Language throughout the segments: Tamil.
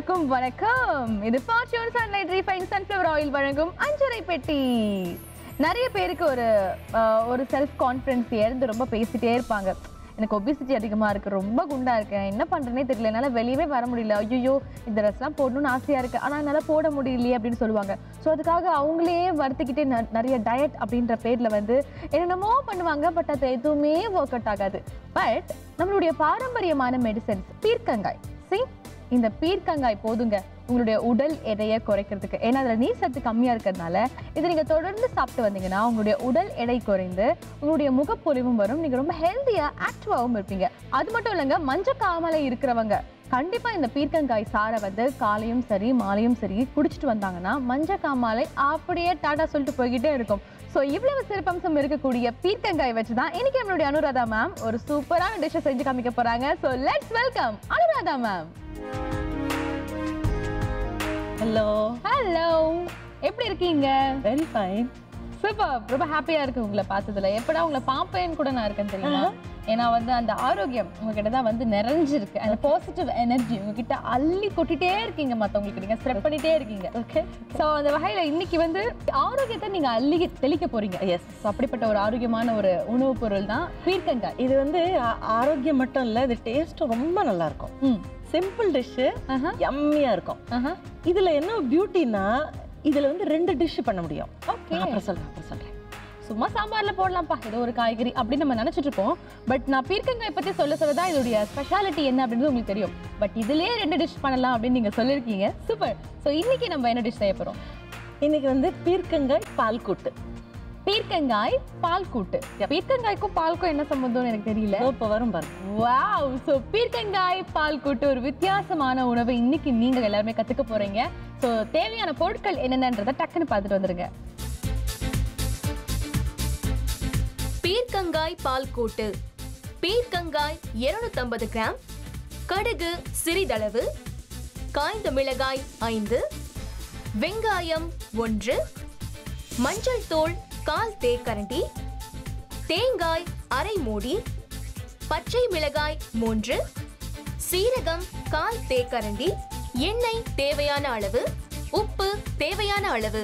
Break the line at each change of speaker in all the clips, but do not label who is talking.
அனைவருக்கும் வணக்கம் இது Fortune sunlight refine sunflower oil வழங்கும் அஞ்சரை பெட்டி நிறைய பேருக்கு ஒரு ஆஹ், ஒரு செல்ஃப் கான்ஃபிடன்ஸ் இருந்து ரொம்ப பேசிட்டே இருப்பாங்க எனக்கு ஒபிசிட்டி அதிகமாக இருக்குது ரொம்ப குண்டா இருக்கேன் என்ன பண்ணுறேனே தெரியல என்னால் வெளியவே வர முடியல ஐயோ இந்த ட்ரெஸ்லாம் போடணும்னு ஆசையாக இருக்குது ஆனால் என்னால் போட முடியலையே அப்படின்னு சொல்லுவாங்க ஸோ அதுக்காக அவங்களே வருத்திக்கிட்டே ந- நிறைய டயட் அப்படின்ற பேரில் வந்து என்னென்னமோ பண்ணுவாங்க பட் அது எதுவுமே ஒர்க் அவுட் ஆகாது பட் நம்மளுடைய பாரம்பரியமான மெடிசன்ஸ் பீர்க்கங்காய் see இந்த பீர்க்கங்காய் போதுங்க உங்களுடைய உடல் எடையை குறைக்கிறதுக்கு ஏன்னா அதில் நீர் சத்து கம்மியாக இருக்கிறதுனால இதை நீங்கள் தொடர்ந்து சாப்பிட்டு வந்தீங்கன்னா உங்களுடைய உடல் எடை குறைந்து உங்களுடைய முகப்பொலிவும் வரும் நீங்கள் ரொம்ப ஹெல்த்தியாக ஆக்டிவாகவும் இருப்பீங்க அது மட்டும் இல்லைங்க மஞ்சக்காமலை இருக்கிறவங்க கண்டிப்பாக இந்த பீர்க்கங்காய் சாறை வந்து காலையும் சரி மாலையும் சரி குடிச்சிட்டு வந்தாங்கன்னா மஞ்சக்காமாலை அப்படியே டாடா சொல்லிட்டு போய்கிட்டே இருக்கும் ஸோ இவ்வளவு சிறப்பம்சம் இருக்கக்கூடிய பீர்க்கங்காய் வச்சு தான் இன்னைக்கு நம்மளுடைய அனுராதா மேம் ஒரு சூப்பரான டிஷ்ஷை செஞ்சு காமிக்க போறாங்க so let's welcome Anuradha ma'am
hello
hello எப்படி இருக்கீங்க
வெரி ஃபைன்
சூப்பர் ரொம்ப ஹாப்பியா இருக்கு உங்களை பார்த்ததுல எப்படா உங்களை பாப்பேன்னு கூட நான் இருக்கேன் தெரியுமா ஏன்னா வந்து அந்த ஆரோக்கியம் உங்ககிட்ட தான் வந்து நிறைஞ்சிருக்கு அந்த பாசிட்டிவ் எனர்ஜி உங்ககிட்ட அள்ளி கொட்டிட்டே இருக்கீங்க மத்தவங்களுக்கு நீங்க ஸ்ப்ரெட் பண்ணிட்டே இருக்கீங்க
ஓகே
சோ அந்த வகையில இன்னைக்கு வந்து ஆரோக்கியத்தை நீங்க அள்ளி தெளிக்க போறீங்க
எஸ்
ஸோ அப்படிப்பட்ட ஒரு ஆரோக்கியமான ஒரு உணவுப் பொருள் தான் பீர்க்கங்காய்
இது வந்து ஆ- ஆரோக்கியம் மட்டும் இல்ல இது டேஸ்ட்டும் ரொம்ப நல்லா இருக்கும்
ம்
சிம்பிள் டிஷ்ஷு
ஆஹா
யம்மியா இருக்கும்
ஆஹா
இதுல என்ன பியூட்டினா இதுல வந்து ரெண்டு டிஷ் பண்ண முடியும்
ஓகே
நான் அப்புறம் சொல்றேன் அப்புறம் சொல்றேன்
சும்மா சாம்பார்ல போடலாம்ப்பா ஏதோ ஒரு காய்கறி அப்படின்னு நம்ம நினைச்சிட்டு இருக்கோம் பட் நான் பீர்க்கங்காய் பத்தி சொல்ல சொல்ல தான் இதோடைய ஸ்பெஷாலிட்டி என்ன அப்படின்றது உங்களுக்கு தெரியும் பட் இதுலயே ரெண்டு டிஷ் பண்ணலாம் அப்படின்னு நீங்க சொல்லிருக்கீங்க சூப்பர் ஸோ இன்னைக்கு நம்ம என்ன டிஷ் செய்ய போறோம்
இன்னைக்கு வந்து பீர்க்கங்காய் பால் கூட்டு
பீர்க்கங்காய் பால் கூட்டு பீர்க்கங்காய்க்கும் பாலுக்கும் என்ன சம்பந்தம்னு எனக்கு தெரியல
இதோ இப்ப வரும் பாருங்க
வாவ் ஸோ பீர்க்கங்காய் பால் கூட்டு ஒரு வித்தியாசமான உணவை இன்னைக்கு நீங்க எல்லாருமே கத்துக்க போறீங்க ஸோ தேவையான பொருட்கள் என்னென்னன்றதை டக்குன்னு பார்த்துட்டு வந்துருங்க
பீர்க்கங்காய் பால் கூட்டு பீர்க்கங்காய் 250 கிராம் கடுகு சிறிதளவு காய்ந்த மிளகாய் ஐந்து வெங்காயம் ஒன்று மஞ்சள் தூள் கால் தேக்கரண்டி தேங்காய் அரை மூடி பச்சை மிளகாய் மூன்று சீரகம் கால் தேக்கரண்டி எண்ணெய் தேவையான அளவு உப்பு தேவையான அளவு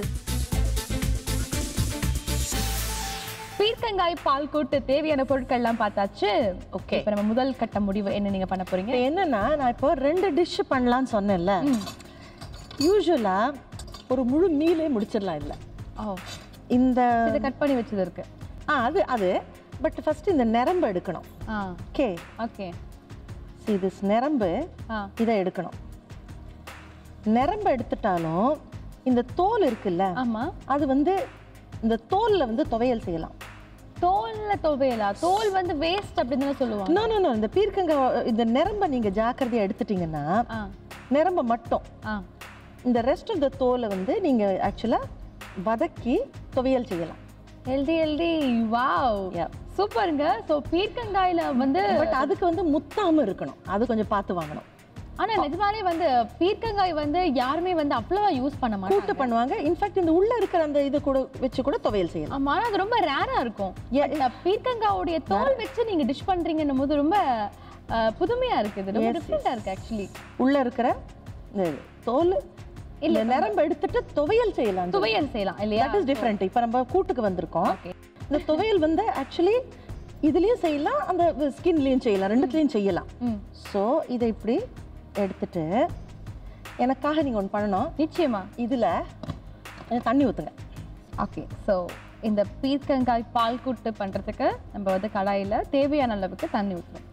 பீர்க்கங்காய் பால் கூட்டு தேவையான பொருட்கள்லாம் பார்த்தாச்சு
ஓகே
இப்போ நம்ம முதல் கட்ட முடிவு என்ன நீங்க பண்ண போறீங்க
இப்போ என்னன்னா நான் இப்போ ரெண்டு டிஷ் பண்ணலாம்னு சொன்னேன்ல யூஸ்வலா ஒரு முழு மீலே முடிச்சிடலாம் இல்ல
ஓ
இந்த
இதை கட் பண்ணி வச்சது இருக்கு
ஆ அது அது பட் ஃபர்ஸ்ட் இந்த நரம்பு எடுக்கணும்
ஆ
ஓகே
ஓகே
இது நரம்பு
ஆ
இதை எடுக்கணும் நரம்பு எடுத்துட்டாலும் இந்த தோல் இருக்குல்ல
ஆமா
அது வந்து இந்த தோல்ல வந்து துவையல் செய்யலாம்
தோல்ல துவையலா தோல் வந்து வேஸ்ட் அப்படின்னு தானே சொல்லுவாங்க
நோ நோ நோ இந்த பீர்க்கங்காய் இந்த நரம்பை நீங்க ஜாக்கிரதையா எடுத்துட்டீங்கன்னா
ஆ
நரம்பை மட்டும்
ஆ
இந்த ரெஸ்ட் ஆஃப் த தோலை வந்து நீங்க ஆக்சுவலா வதக்கி துவையல் செய்யலாம்
ஹெல்தி ஹெல்தி வாவ்
Yeah.
சூப்பருங்க ஸோ பீர்க்கங்காயில வந்து
பட் அதுக்கு வந்து முத்தாம இருக்கணும் அது கொஞ்சம் பார்த்து வாங்கணும்
ஆனா நிஜமாலே வந்து பீர்க்கங்காய் வந்து யாருமே வந்து அவ்வளவா யூஸ் பண்ண மாட்டாங்க
கூட்டு பண்ணுவாங்க இன்ஃபேக்ட் இந்த உள்ள இருக்கிற அந்த இது கூட வச்சு கூட துவையல் செய்யலாம்
ஆமா ஆனா அது ரொம்ப ரேரா இருக்கும் இந்த பீர்க்கங்காவுடைய தோல் வச்சு நீங்க டிஷ் பண்றீங்கன்னும் போது ரொம்ப அஹ், புதுமையா இருக்குது ரொம்ப
Yes,
டிஃப்ரெண்டா இருக்கு ஆக்சுவலி
உள்ள இருக்கிற இந்த இது, தோல் இல்ல நரம்பு எடுத்துட்டு துவையல் செய்யலாம்
துவையல் செய்யலாம் இல்லையா
தட் இஸ் டிஃப்ரெண்ட் இப்போ நம்ம கூட்டுக்கு வந்திருக்கோம்
Okay.
இந்த துவையல் வந்து ஆக்சுவலி இதுலயும் செய்யலாம் அந்த ஸ்கின்லயும் செய்யலாம் ரெண்டுத்துலயும் செய்யலாம்
ம்
ஸோ இதை இப்படி எடுத்துட்டு எனக்காக நீங்க ஒன்று பண்ணணும்
நிச்சயமா
இதுல கொஞ்சம் தண்ணி ஊத்துங்க
ஓகே ஸோ இந்த பீர்க்கங்காய் பால் கூட்டு பண்றதுக்கு நம்ம வந்து கடாயில தேவையான அளவுக்கு தண்ணி ஊற்றுறோம்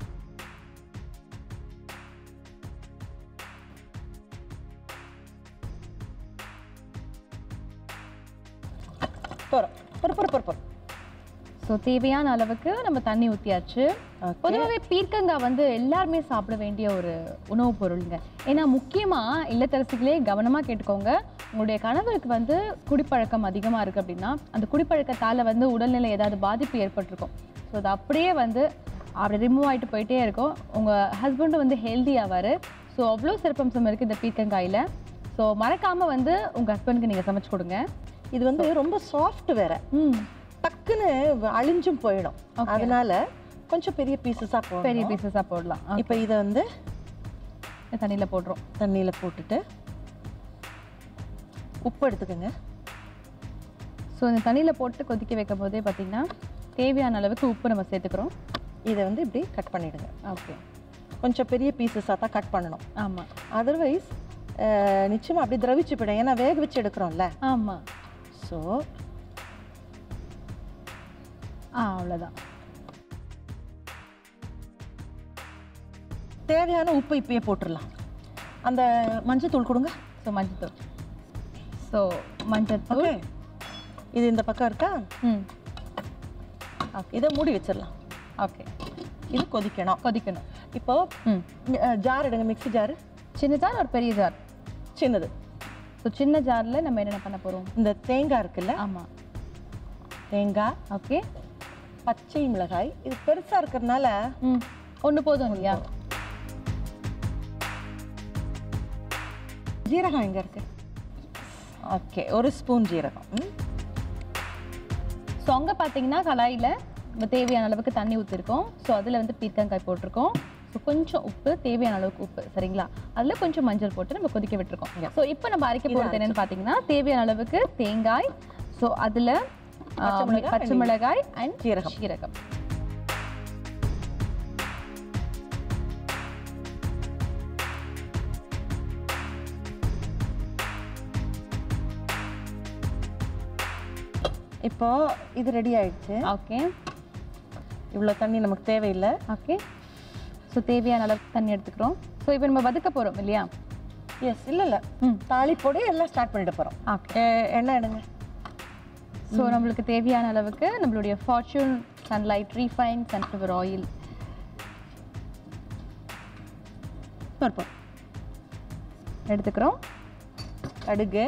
போறோம் பொறு பொறு பொறு பொறு
ஸோ தேவையான அளவுக்கு நம்ம தண்ணி ஊற்றியாச்சு
Okay.
பொதுவாகவே பீர்க்கங்காய் வந்து எல்லாருமே சாப்பிட வேண்டிய ஒரு உணவுப் பொருளுங்க ஏன்னா முக்கியமாக இல்லத்தரசிகளே கவனமாக கேட்டுக்கோங்க உங்களுடைய கணவருக்கு வந்து குடிப்பழக்கம் அதிகமாக இருக்குது அப்படின்னா அந்த குடிப்பழக்கத்தால் வந்து உடல்நிலை ஏதாவது பாதிப்பு ஏற்பட்டிருக்கும் ஸோ அது அப்படியே வந்து அப்படி ரிமூவ் ஆகிட்டு போயிட்டே இருக்கும் உங்கள் ஹஸ்பண்டும் வந்து ஹெல்தி ஆவார் ஸோ அவ்வளோ சிறப்பம்சம் இருக்குது இந்த பீர்க்கங்காயில் ஸோ மறக்காமல் வந்து உங்கள் ஹஸ்பண்டுக்கு நீங்கள் சமைச்சு கொடுங்க
இது வந்து ரொம்ப சாஃப்ட் வேற
ம்
டக்குன்னு அழிஞ்சும் போயிடும் அதனால கொஞ்சம் பெரிய பீசஸா
பெரிய
போடணும்
பீசஸாக போடலாம்
இப்போ இதை வந்து
இந்த தண்ணியில் போடுறோம்
தண்ணியில் போட்டுட்டு உப்பு எடுத்துக்கோங்க
ஸோ இந்த தண்ணியில் போட்டு கொதிக்க வைக்கும் போதே பார்த்தீங்கன்னா தேவையான அளவுக்கு உப்பு நம்ம சேர்த்துக்கிறோம்
இதை வந்து இப்படி கட் பண்ணிடுங்க
ஓகே
கொஞ்சம் பெரிய பீசஸாக தான் கட் பண்ணணும்
ஆமாம்
அதர்வைஸ் நிச்சயமாக அப்படி திரவிச்சு போயிடும் ஏன்னா வேக வச்சு எடுக்கிறோம்ல
ஆமாம்
ஸோ
ஆ அவ்வளோதான்
தேவையான உப்பு இப்பயே போட்டுடலாம் அந்த மஞ்சத்தூள் கொடுங்க
ஸோ மஞ்சத்தூள் ஸோ மஞ்சத்தூள்
ஓகே இது இந்த பக்கம் இருக்கா
ம்
இதை மூடி வச்சிடலாம்
ஓகே
இது கொதிக்கணும்
கொதிக்கணும்
இப்போ
ம்
ஜார் எடுங்க மிக்ஸி ஜார்
சின்ன ஜார் ஒரு பெரிய ஜார்
சின்னது
ஸோ சின்ன ஜாரில் நம்ம என்னென்ன பண்ண போகிறோம்
இந்த தேங்காய் இருக்குல்ல
ஆமாம்
தேங்காய்
ஓகே
பச்சை மிளகாய் இது பெருசாக இருக்கிறதுனால
ம் ஒன்று போதும் இல்லையா
ஜீரகம் எங்கே இருக்கு ஓகே ஒரு ஸ்பூன் ஜீரகம் ம்.
ஸோ அங்கே பார்த்தீங்கன்னா கடாயில் நம்ம தேவையான அளவுக்கு தண்ணி ஊற்றிருக்கோம் ஸோ அதில் வந்து பீர்க்கங்காய் போட்டிருக்கோம் ஸோ கொஞ்சம் உப்பு தேவையான அளவுக்கு உப்பு சரிங்களா அதில் கொஞ்சம் மஞ்சள் போட்டு நம்ம கொதிக்க விட்டுருக்கோம் ஸோ இப்போ நம்ம அரைக்க போகிறது என்னன்னு பார்த்தீங்கன்னா தேவையான அளவுக்கு தேங்காய் ஸோ அதில்
பச்சை மிளகாய்
பச்சை
and
மிளகாய் அண்ட்
ஜீரகம்.
சீரகம்
இப்போ இது ரெடி ஆயிடுச்சு
ஓகே
இவ்வளோ தண்ணி நமக்கு தேவையில்லை
ஓகே ஸோ தேவையான அளவுக்கு தண்ணி எடுத்துக்கிறோம் ஸோ இப்போ நம்ம வதக்க போகிறோம் இல்லையா
எஸ் இல்லை இல்லை
ம்
தாளிப்பொடி எல்லாம் ஸ்டார்ட் பண்ணிட்டு போகிறோம்
ஓகே
எண்ணெய் எடுங்க
ஸோ நம்மளுக்கு தேவையான அளவுக்கு நம்மளுடைய Fortune sunlight refine sunflower oil
பருப்பம்
எடுத்துக்கிறோம்
கடுகு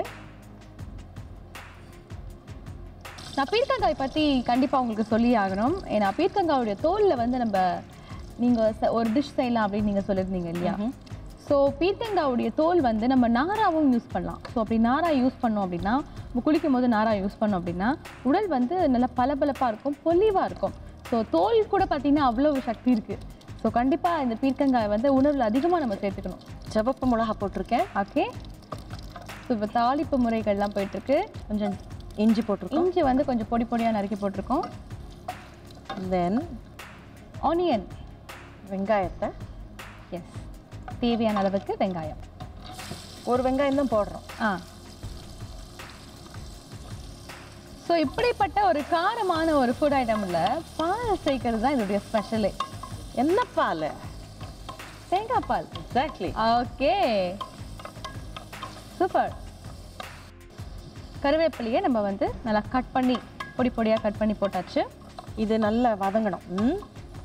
நான் பீர்க்கங்காய் பற்றி கண்டிப்பாக உங்களுக்கு சொல்லி ஆகணும் ஏன்னா பீர்க்கங்காயுடைய தோலில் வந்து நம்ம நீங்கள் ஒரு டிஷ் செய்யலாம் அப்படின்னு நீங்கள் சொல்லியிருந்தீங்க இல்லையா ஸோ பீர்க்கங்காவுடைய தோல் வந்து நம்ம நாராவும் யூஸ் பண்ணலாம் ஸோ அப்படி நாரா யூஸ் பண்ணோம் அப்படின்னா நம்ம குளிக்கும் போது நாரா யூஸ் பண்ணோம் அப்படின்னா உடல் வந்து நல்லா பளபளப்பாக இருக்கும் பொலிவாக இருக்கும் ஸோ தோல் கூட பார்த்தீங்கன்னா அவ்வளோ ஒரு சக்தி இருக்குது ஸோ கண்டிப்பாக இந்த பீர்க்கங்காய் வந்து உணவில் அதிகமாக நம்ம சேர்த்துக்கணும்
சிவப்பு மிளகா போட்டிருக்கேன்
ஓகே ஸோ இப்போ தாளிப்பு முறைகள்லாம் போயிட்டுருக்கு கொஞ்சம்
இஞ்சி போட்டிருக்கோம்
இஞ்சி வந்து கொஞ்சம் பொடி பொடியாக நறுக்கி போட்டிருக்கோம்
தென்
ஆனியன்
வெங்காயத்தை
எஸ் தேவையான அளவுக்கு வெங்காயம்
ஒரு வெங்காயம் தான் போடுறோம்
ஆ ஸோ இப்படிப்பட்ட ஒரு காரமான ஒரு ஃபுட் ஐட்டமில் பால் சேர்க்கறது தான் இதோடைய ஸ்பெஷலே
என்ன பால்
தேங்காய் பால்
எக்ஸாக்ட்லி
ஓகே சூப்பர் கருவேப்பிலையை நம்ம வந்து நல்லா கட் பண்ணி பொடி பொடியாக கட் பண்ணி போட்டாச்சு
இது நல்லா வதங்கணும் ம்.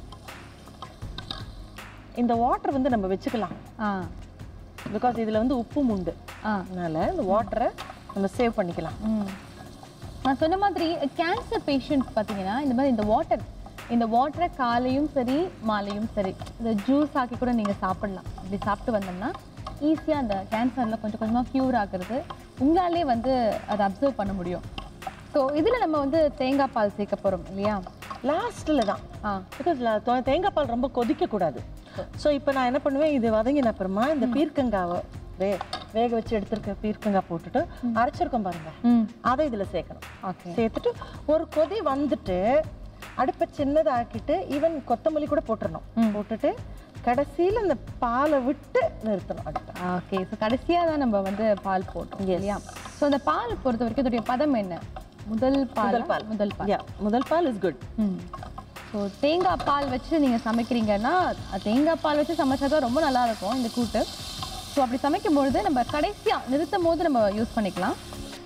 இந்த வாட்டர் வந்து நம்ம வச்சுக்கலாம்
ஆ
பிகாஸ் இதில் வந்து உப்பும் உண்டு
ஆ
அதனால இந்த வாட்டரை நம்ம சேவ் பண்ணிக்கலாம்
ம். நான் சொன்ன மாதிரி கேன்சர் பேஷண்ட்ஸ் பார்த்தீங்கன்னா இந்த மாதிரி இந்த வாட்டர் இந்த வாட்டரை காலையும் சரி மாலையும் சரி இந்த ஜூஸ் ஆக்கி கூட நீங்கள் சாப்பிடலாம் இப்படி சாப்பிட்டு வந்தோம்னா ஈஸியாக அந்த கேன்சரில் கொஞ்சம் கொஞ்சமாக க்யூர் ஆகுறது உங்களாலே வந்து அதை அப்சர்வ் பண்ண முடியும் ஸோ இதில் நம்ம வந்து தேங்காய் பால் சேர்க்க போகிறோம் இல்லையா
லாஸ்ட்டில் தான்
ஆ
பிகாஸ் தேங்காய் பால் ரொம்ப கொதிக்கக்கூடாது ஸோ இப்போ நான் என்ன பண்ணுவேன் இது வதங்கின அப்புறமா இந்த பீர்க்கங்காவை வே வேக வச்சு எடுத்துருக்க பீர்க்கங்காய் போட்டுட்டு அரைச்சிருக்கோம் பாருங்க
ம்
அதை இதில் சேர்க்கணும்
ஓகே
சேர்த்துட்டு ஒரு கொதி வந்துட்டு அடுப்பை சின்னதாக்கிட்டு ஈவன் கொத்தமல்லி கூட போட்டுறணும் போட்டுட்டு கடைசியில் இந்த பாலை விட்டு நிறுத்தணும் அடுப்பை
ஓகே ஸோ கடைசியாக தான் நம்ம வந்து பால் போட்டோம் இல்லையா ஸோ அந்த பால் பொறுத்த வரைக்கும் இதோடைய பதம் என்ன முதல் பால்
முதல் பால்.
முதல் பால்
யா முதல் பால் இஸ் குட்
ம் ஸோ தேங்காய் பால் வச்சு நீங்கள் சமைக்கிறீங்கன்னா அஹ், தேங்காய் பால் வச்சு சமைச்சா தான் ரொம்ப நல்லா இருக்கும் இந்த கூட்டு ஸோ அப்படி சமைக்கும் பொழுது நம்ம கடைசியாக நிறுத்தும் போது நம்ம யூஸ் பண்ணிக்கலாம்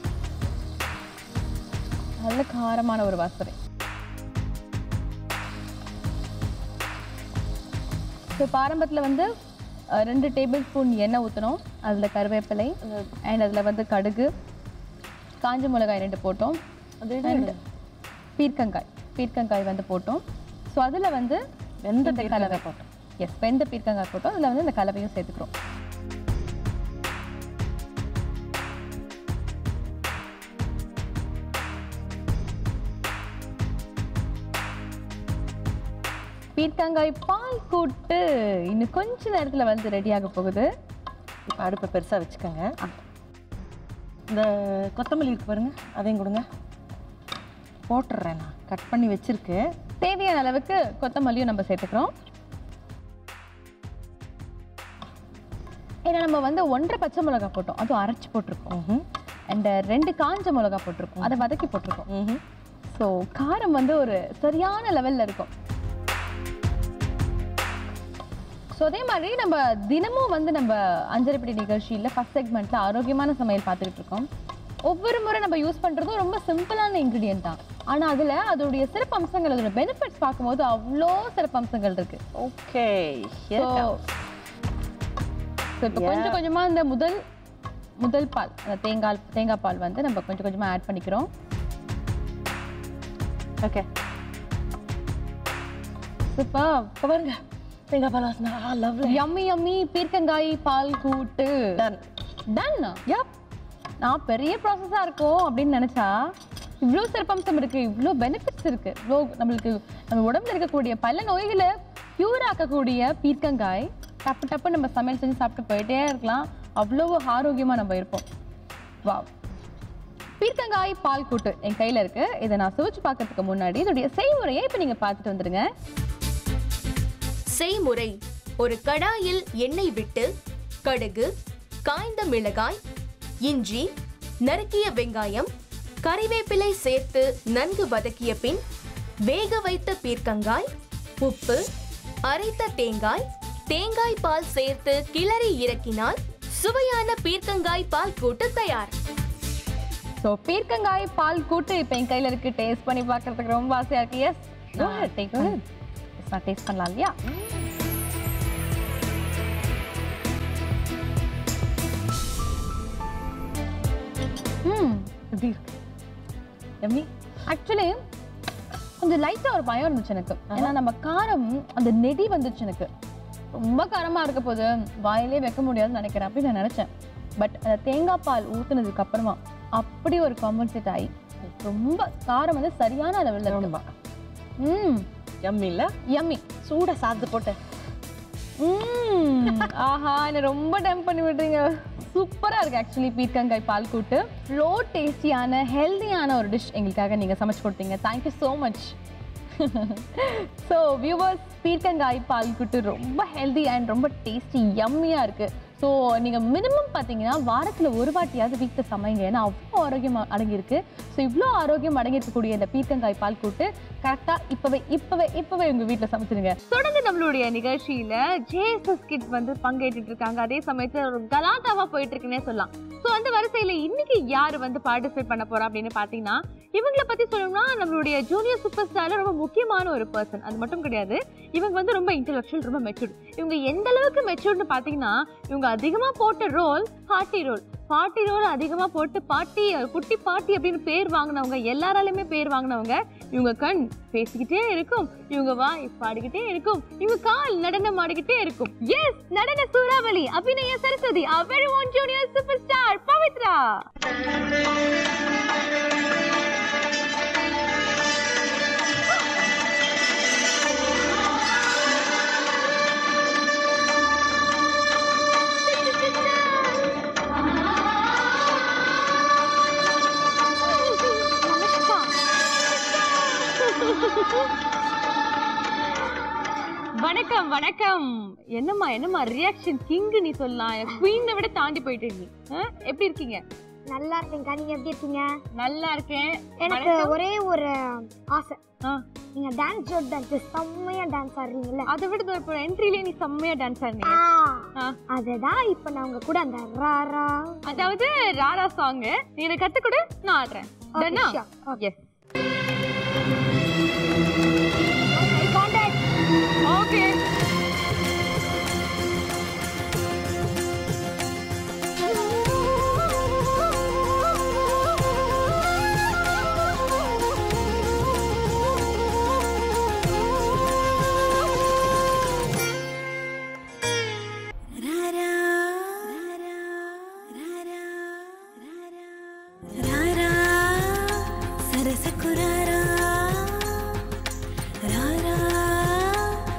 நல்ல காரமான ஒரு வாசனை ஸோ பாரம்பத்தில் வந்து அஹ், ரெண்டு டேபிள் ஸ்பூன் எண்ணெய் ஊற்றணும் அதில் கருவேப்பிலை அண்ட் அதில் வந்து கடுகு காஞ்ச மிளகாய் ரெண்டு போட்டோம்
அது
அண்ட் பீர்க்கங்காய் பீர்க்கங்காய் வந்து போட்டோம் ஸோ அதில் வந்து
வெந்த
இந்த கலவை போட்டோம் எஸ் வெந்த பீர்க்கங்காய் போட்டோம் அதில் வந்து இந்த கலவையும் சேர்த்துக்கிறோம் பீர்க்கங்காய் பால் கூட்டு இன்னும் கொஞ்ச நேரத்துல வந்து ரெடியாக போகுது
இப்போ அடுப்பை பெருசாக வச்சுக்கோங்க இந்த கொத்தமல்லி இருக்கு பாருங்க அதையும் கொடுங்க போட்டுடுறேன் நான் கட் பண்ணி வச்சிருக்கு
தேவையான அளவுக்கு கொத்தமல்லியும் நம்ம சேர்த்துக்கிறோம் ஏன்னா நம்ம வந்து ஒன்றரை பச்சை மிளகாய் போட்டோம் அதுவும் அரைச்சு போட்டிருக்கோம்
ம்ஹும்.
அண்ட் ரெண்டு காஞ்ச மிளகாய் போட்டிருக்கோம் அதை வதக்கி போட்டிருக்கோம்
ம்ஹும்.
ஸோ காரம் வந்து ஒரு சரியான லெவல்ல இருக்கும் ஸோ அதே மாதிரி நம்ம தினமும் வந்து நம்ம அஞ்சரைப்படி நிகழ்ச்சியில் ஃபர்ஸ்ட் செக்மெண்ட்ல ஆரோக்கியமான சமையல் பார்த்துக்கிட்டு இருக்கோம் ஒவ்வொரு முறை நம்ம யூஸ் பண்றதும் ரொம்ப சிம்பிளான இன்க்ரீடியன்ட் தான் ஆனா அதுல அதோடைய சிறப்பு அம்சங்கள் அதோட பெனிஃபிட்ஸ் பார்க்கும்போது அவ்வளோ சிறப்பு அம்சங்கள் இருக்கு
ஓகே
ஸோ இப்போ கொஞ்சம் கொஞ்சமா இந்த முதல் முதல் பால் அந்த தேங்காய் தேங்காய் பால் வந்து நம்ம கொஞ்சம் கொஞ்சமா ஆட் பண்ணிக்கிறோம்
ஓகே
சூப்பர்
இப்போ பாருங்க தேங்காய் பால் வாசனை ஆ லவ்லி
யம்மி யம்மி பீர்க்கங்காய் பால் கூட்டு
டன்
டன்
யப்
நான் பெரிய ப்ராசஸாக இருக்கும் அப்படின்னு நினச்சா இவ்வளோ சிறப்பம்சம் இருக்குது இவ்வளோ பெனிஃபிட்ஸ் இருக்குது இவ்வளோ நம்மளுக்கு நம்ம உடம்புல இருக்கக்கூடிய பல நோய்களை க்யூர் ஆக்கக்கூடிய பீர்க்கங்காய் டப்பு டப்பு நம்ம சமையல் செஞ்சு சாப்பிட்டு போயிட்டே இருக்கலாம் அவ்வளோ ஆரோக்கியமாக நம்ம இருப்போம் வா பீர்க்கங்காய் பால் கூட்டு என் கையில் இருக்கு இதை நான் சுவைச்சு பார்க்கறதுக்கு முன்னாடி இதோடைய செய்முறையை இப்போ நீங்கள் பார்த்துட்டு வந்துடுங்க
செய்முறை ஒரு கடாயில் எண்ணெய் விட்டு கடுகு காய்ந்த மிளகாய் இஞ்சி நறுக்கிய வெங்காயம் கறிவேப்பிலை சேர்த்து நன்கு வதக்கிய பின் வேக வைத்த பீர்க்கங்காய் உப்பு அரைத்த தேங்காய் தேங்காய் பால் சேர்த்து கிளறி இறக்கினால் சுவையான பீர்க்கங்காய் பால் கூட்டு தயார்
ஸோ பீர்க்கங்காய் பால் கூட்டு இப்போ என் கையில் இருக்கு டேஸ்ட் பண்ணி பார்க்கறதுக்கு ரொம்ப ஆசையாக இருக்கு எஸ் நான் டேக் நான் டேஸ்ட் பண்ணலாம் இல்லையா ம்
எப்படி இருக்கு எம்மி
ஆக்சுவலி கொஞ்சம் லைட்டாக ஒரு பயம் இருந்துச்சு எனக்கு ஏன்னா நம்ம காரம் அந்த நெடி வந்துச்சு எனக்கு ரொம்ப காரமாக இருக்க போது வாயிலே வைக்க முடியாதுன்னு நினைக்கிறேன் அப்படின்னு நான் நினச்சேன் பட் அந்த தேங்காய் பால் ஊற்றுனதுக்கு அப்புறமா அப்படி ஒரு காம்பன்சேட் ஆகி ரொம்ப காரம் வந்து சரியான லெவலில்
ரொம்ப
ம்
எம்மி இல்ல
யம்மி
சூட சாத்து போட்டு
ம் ஆஹா என்ன ரொம்ப டெம்ப் பண்ணி விடுறீங்க சூப்பரா இருக்கு ஆக்சுவலி பீர்க்கங்காய் பால் கூட்டு லோ டேஸ்டியான ஹெல்தியான ஒரு டிஷ் எங்களுக்காக நீங்க சமைச்சு கொடுத்தீங்க thank you so much so viewers பீர்க்கங்காய் பால் கூட்டு ரொம்ப ஹெல்தி அண்ட் ரொம்ப டேஸ்டி யம்மியாக இருக்கு ஸோ நீங்கள் மினிமம் பார்த்தீங்கன்னா வாரத்தில் ஒரு வாட்டியாவது வீட்டில் சமைங்க ஏன்னா அவ்வளோ ஆரோக்கியம் அடங்கியிருக்கு ஸோ இவ்வளோ ஆரோக்கியம் அடங்கியிருக்கக்கூடிய இந்த பீர்க்கங்காய் பால் கூட்டு கரெக்டாக இப்போவே இப்போவே இப்போவே உங்கள் வீட்டில் சமைச்சிருங்க தொடர்ந்து நம்மளுடைய நிகழ்ச்சியில் ஜேஎஸ்எஸ் கிட் வந்து பங்கேற்றுட்டு இருக்காங்க அதே சமயத்தில் ஒரு கலாட்டாவாக போயிட்டு இருக்குன்னே சொல்லலாம் ஸோ அந்த வரிசையில் இன்னைக்கு யார் வந்து பார்ட்டிசிபேட் பண்ண போறா அப்படின்னு பார்த்தீங்கன்னா இவங்கள பத்தி சொல்லணும்னா நம்மளுடைய ஜூனியர் சூப்பர் ஸ்டார்ல ரொம்ப முக்கியமான ஒரு பர்சன் அது மட்டும் கிடையாது இவங்க வந்து ரொம்ப இன்டெலெக்சுவல் ரொம்ப மெச்சூர்ட் இவங்க எந்த அளவுக்கு மெச்சூர்னு பார்த்தீங்கன்னா இவங்க அதிகமா போட்ட ரோல் பாட்டி ரோல் பாட்டி ரோல் அதிகமா போட்டு பாட்டி குட்டி பாட்டி அப்படின்னு பேர் வாங்கினவங்க எல்லாராலையுமே பேர் வாங்கினவங்க இவங்க கண் பேசிக்கிட்டே இருக்கும் இவங்க வாய் பாடிக்கிட்டே இருக்கும் இவங்க கால் நடனம் ஆடிக்கிட்டே இருக்கும் எஸ் நடன சூறாவளி அபிநய சரஸ்வதி அவரி one junior super star Pavithra வணக்கம் வணக்கம் என்னம்மா என்னம்மா ரியாக்ஷன் கிங் நீ சொல்லலாம் குவீனை விட தாண்டி போயிட்டு நீ ஆ? எப்படி இருக்கீங்க
நல்லா இருக்கேன்க்கா நீங்க எப்படி இருக்கீங்க
நல்லா இருக்கேன்
எனக்கு ஒரே ஒரு ஆசை
ஆ.
நீங்க டான்ஸ் ஜோட் டான்ஸ் செம்மையா டான்ஸ் ஆடுறீங்கல்ல
அதை விட இதோ இப்போ என்ட்ரிலே நீ செம்மையா டான்ஸ் ஆடுனீங்க
ஆ,
ஆ.
அதுதான் இப்ப நான் உங்க கூட அந்த ரா ரா
அதாவது ராரா சாங் நீ எனக்கு கத்து கொடு நான் ஆடுறேன்
Okay,
Done-ஆ?
sure. Okay.
Yes.
Eye contact.
Okay.
ராரா சரசகுராரா ராரா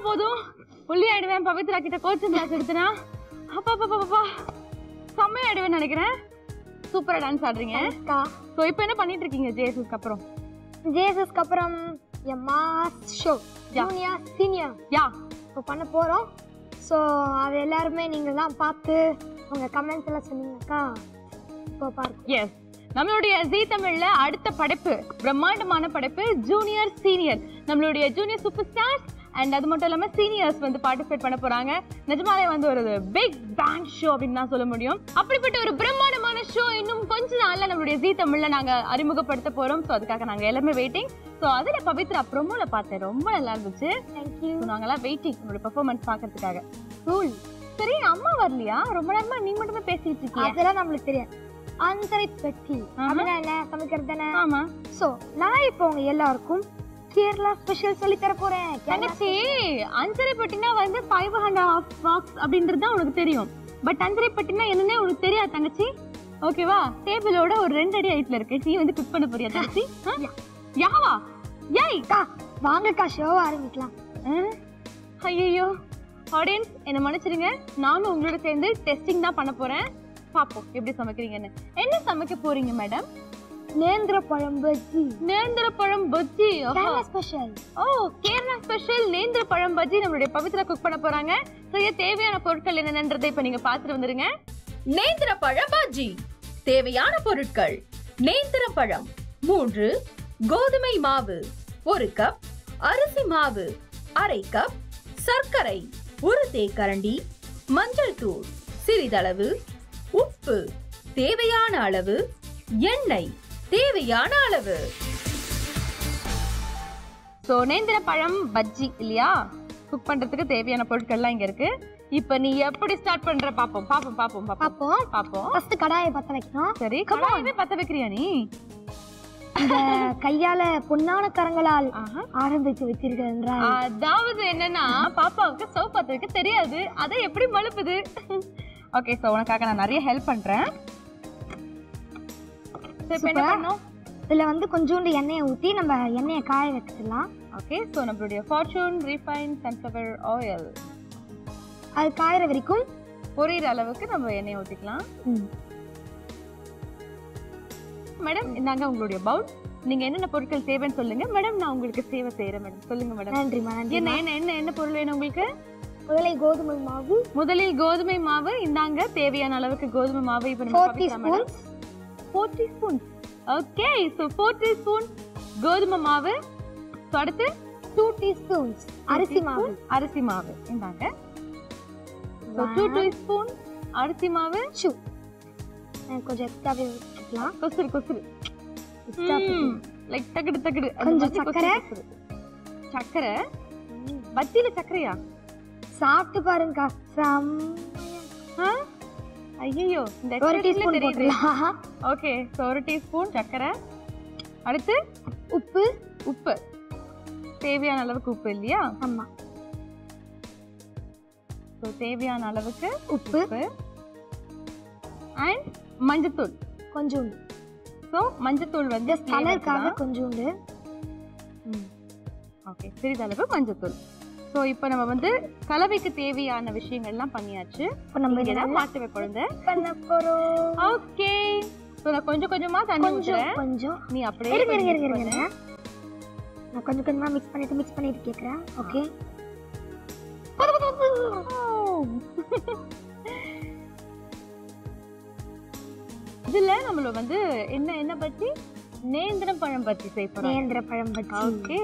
போதும் ஒல்லி ஆயிடுவேன் பவித்ரா கிட்ட கோச்சிங் கிளாஸ் எடுத்தனா அப்பா அப்பா அப்பா செம்மையாயிடுவேன்னு நினைக்கிறேன் சூப்பரா டான்ஸ் ஆடுறீங்க
அக்கா
ஸோ இப்போ என்ன பண்ணிட்டு இருக்கீங்க ஜேஎஸ்க்கு அப்புறம்
ஜேசஸ்க்கு அப்புறம் என் mass show junior senior
yeah
இப்போ பண்ண போகிறோம் ஸோ அது எல்லாருமே நீங்கள் தான் பார்த்து உங்கள் கமெண்ட்ஸ் எல்லாம் சொன்னீங்கக்கா இப்போ பாருங்க
எஸ் நம்மளுடைய ஜீ தமிழ்ல அடுத்த படைப்பு பிரம்மாண்டமான படைப்பு ஜூனியர் சீனியர் நம்மளுடைய ஜூனியர் சூப்பர் ஸ்டார்ஸ் அண்ட் அது மட்டும் இல்லாம சீனியர்ஸ் வந்து பார்ட்டிசிபேட் பண்ண போறாங்க நிஜமாலே வந்து ஒரு பிக் பேங் ஷோ அப்படின்னு தான் சொல்ல முடியும் அப்படிப்பட்ட ஒரு பிரம்மாண்டமான ஷோ இன்னும் கொஞ்ச நாள்ல நம்மளுடைய ஜீ தமிழ்ல நாங்க அறிமுகப்படுத்த போறோம் ஸோ அதுக்காக நாங்க எல்லாமே வெயிட்டிங் ஸோ அதுல பவித்ரா ப்ரோமோல பார்த்தேன் ரொம்ப நல்லா இருந்துச்சு
தேங்க்யூ
ஸோ நாங்கெல்லாம் வெயிட்டிங் உங்களோட பெர்ஃபார்மன்ஸ் பார்க்கறதுக்காக கூல் சரி அம்மா வரலையா ரொம்ப நேரமா நீ மட்டுமே பேசிட்டு இருக்கியா
அதெல்லாம் நம்மளுக்கு தெரியாது அந்தரை பெட்டி
ஆஹா.
அப்படின்னா என்ன சமைக்கிறது தானே
ஆமா
ஸோ நான் இப்போ உங்க எல்லாருக்கும் கேரளா ஸ்பெஷல் சொல்லி தர போறேன்
தங்கச்சி அஞ்சரை பெட்டினா வந்து ஃபைவ் அண்ட் ஹாஃப் பாக்ஸ் அப்படின்றது தான் உனக்கு தெரியும் பட் அஞ்சரை பெட்டினா என்னன்னே உனக்கு தெரியாது தங்கச்சி ஓகேவா டேபிளோட ஒரு ரெண்டு அடி ஹைட்ல இருக்கு நீ வந்து குக் பண்ண போறியா தங்கச்சி ஆ? யாவா ஏய்
அக்கா வாங்கக்கா ஷோ ஆரம்பிக்கலாம்
ஐயோ ஆடியன்ஸ் என்ன மன்னிச்சிடுங்க நானும் உங்களோட சேர்ந்து டெஸ்டிங் தான் பண்ண போறேன் பாப்போம் எப்படி சமைக்கிறீங்கன்னு என்ன சமைக்க போறீங்க மேடம்
நேந்திர பழம் பஜ்ஜி
நேந்திர பழம் பஜ்ஜி ஆஹா.
Kerala special
oh Kerala special நேந்திர பழம் பஜ்ஜி நம்மளுடைய பவித்ரா குக் பண்ண போறாங்க செய்ய தேவையான பொருட்கள் என்னென்னன்றதை இப்ப நீங்க பாத்துட்டு வந்துருங்க
நேந்திர பழ பஜ்ஜி தேவையான பொருட்கள் நேந்திர பழம் மூன்று கோதுமை மாவு ஒரு கப் அரிசி மாவு அரை கப் சர்க்கரை ஒரு தேக்கரண்டி மஞ்சள் தூள் சிறிதளவு உப்பு தேவையான அளவு எண்ணெய் தேவையான அளவு
சோ நேந்திர பழம் பஜ்ஜி இல்லையா குக் பண்றதுக்கு தேவையான பொருட்கள்லாம் இங்க இருக்கு இப்ப நீ எப்படி ஸ்டார்ட் பண்ற பாப்போம் பாப்போம் பாப்போம் பாப்போம்
பார்ப்போம்
பாப்போம்
ஃபர்ஸ்ட் கடாயை பத்த வைக்கணும்
சரி கடாயவே பத்த வைக்கிறியா நீ
இந்த கையால பொன்னான கரங்களால்
ஆஹா.
ஆரம்பித்து வச்சிருக்க என்றால்
அதாவது என்னன்னா பாப்பாவுக்கு ஸ்டவ் பத்த வைக்க தெரியாது அதை எப்படி மழுப்புது ஓகே சோ உனக்காக நான் நிறைய ஹெல்ப் பண்றேன் சோ இப்போ என்ன
Super.
பண்ணோம்
இதுல வந்து கொஞ்சோண்டு எண்ணெயை ஊத்தி நம்ம எண்ணெயை காய வச்சிடலாம்
ஓகே ஸோ நம்மளுடைய ஃபார்ச்சூன் ரீஃபைன் சன்ஃப்ளவர் ஆயில்
அது காயற வரைக்கும்
பொரியிற அளவுக்கு நம்ம எண்ணெய் ஊற்றிக்கலாம்
ம்,
மேடம் இந்தாங்க உங்களுடைய பவுல் நீங்க என்னென்ன பொருட்கள் தேவைன்னு சொல்லுங்க மேடம் நான் உங்களுக்கு சேவை செய்யறேன் மேடம் சொல்லுங்க மேடம்
நன்றிம்மா நன்றி
என்ன என்ன என்ன என்ன பொருள் வேணும் உங்களுக்கு
முதலை கோதுமை மாவு
முதலில் கோதுமை மாவு இந்தாங்க தேவையான அளவுக்கு கோதுமை மாவு இப்போ நம்ம
four
Pavithra madam
teaspoon
four teaspoon okay so four teaspoon கோதுமை மாவு ஸோ அடுத்து
டூ டீஸ்பூன்ஸ் அரிசி மாவு
அரிசி மாவு இந்தாங்க ஸோ டூ டீஸ்பூன் அரிசி மாவு
ஷூ கொஞ்சம் எக்ஸ்ட்ராவே வச்சுக்கலாம்
கொசுறு கொசுறு
எக்ஸ்ட்ரா
லைக் தகடு தகடு அந்த
கொஞ்சம்
மாதிரி கொசுறு,
சர்க்கரை?
கொசுறு. சர்க்கரை பஜ்ஜில சர்க்கரையா
சாப்பிட்டு பாருங்கக்கா செம்
ஐயோ இந்த
ஒரு
expression
டீஸ்பூன்
தெரியுது
போட்டுக்கலாம்
ஓகே ஸோ ஒரு டீஸ்பூன் சர்க்கரை அடுத்து
உப்பு
உப்பு தேவையான அளவுக்கு உப்பு இல்லையா
ஆமா
ஸோ தேவையான அளவுக்கு
உப்பு
உப்பு அண்ட் மஞ்சத்தூள்
கொஞ்சோண்டு
ஸோ மஞ்சத்தூள் வந்து
ஜஸ்ட் கலருக்காக கொஞ்சோண்டு
ஓகே சிறிதளவு மஞ்சத்தூள் ஸோ இப்போ நம்ம வந்து கலவைக்கு தேவையான விஷயங்கள்லாம் பண்ணியாச்சு
இப்போ நம்ம
இங்கே
இதை
தான்
நல்லா
மாட்டுவே குழந்தை
பண்ண போறோம்
ஓகே ஸோ நான் கொஞ்சம் கொஞ்சமா தண்ணி
கொஞ்சம்
ஊற்றுறேன்
கொஞ்சம்
நீ அப்படியே
இருங்க இருங்க
கொஞ்சம்
இருங்க இருங்க நான் கொஞ்சம் கொஞ்சமா மிக்ஸ் பண்ணிட்டு மிக்ஸ் பண்ணிட்டு கேக்குறேன் ஓகே
இதுல நம்மள வந்து என்ன என்ன பத்தி நேந்திரம் பழம் பத்தி செய்ய போறோம்
நேந்திர பழம் பஜ்ஜி
ஓகே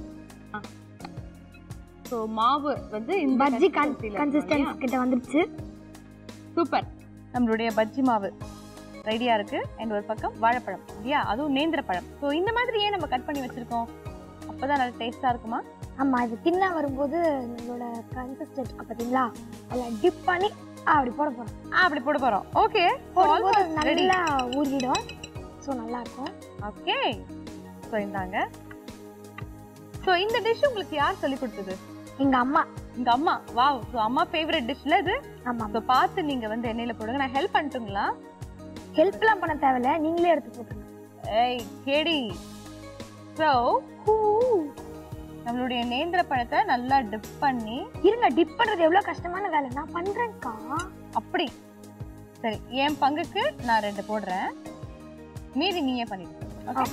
ஸோ மாவு வந்து இந்த
பஜ்ஜி
consistency-ல இருக்கணும்
கன்சிஸ்டன்ஸ் கிட்ட வந்துருச்சு
சூப்பர் நம்மளுடைய பஜ்ஜி மாவு ரெடியா இருக்கு அண்ட் ஒரு பக்கம் வாழைப்பழம் இல்லையா அதுவும் நேந்திர பழம் ஸோ இந்த மாதிரி ஏன் நம்ம கட் பண்ணி வச்சிருக்கோம் அப்பதான் நல்லா டேஸ்டா இருக்குமா
ஆமா இது தின்னா வரும்போது நம்மளோட கன்சிஸ்டன்ட் பாத்தீங்களா அதில் டிப் பண்ணி அப்படி போட போறோம்
ஆ அப்படி போட போறோம் ஓகே
போடும்போது நல்லா ஊறிடும் ஸோ நல்லா இருக்கும்
ஓகே ஸோ இந்தாங்க ஸோ இந்த டிஷ் உங்களுக்கு யார் சொல்லி கொடுத்தது
எங்க அம்மா
உங்க அம்மா வாவ் ஸோ அம்மா ஃபேவரட் டிஷ்ல இது
ஆமா
ஸோ பார்த்து நீங்க வந்து எண்ணெயில போடுங்க நான் ஹெல்ப் பண்ணட்டுங்களா
ஹெல்ப்லாம் பண்ண தேவையில்ல நீங்களே எடுத்து போட்டுருங்க
ஏய் கேடி ஸோ
நம்மளுடைய நேந்திர பழத்தை நல்லா டிப் பண்ணி
இருங்க டிப் பண்றது எவ்வளவு கஷ்டமான வேலை நான் பண்றேன்க்கா
அப்படி சரி என் பங்குக்கு நான் ரெண்டு போடுறேன் மீதி நீயே பண்ணிடு ஓகே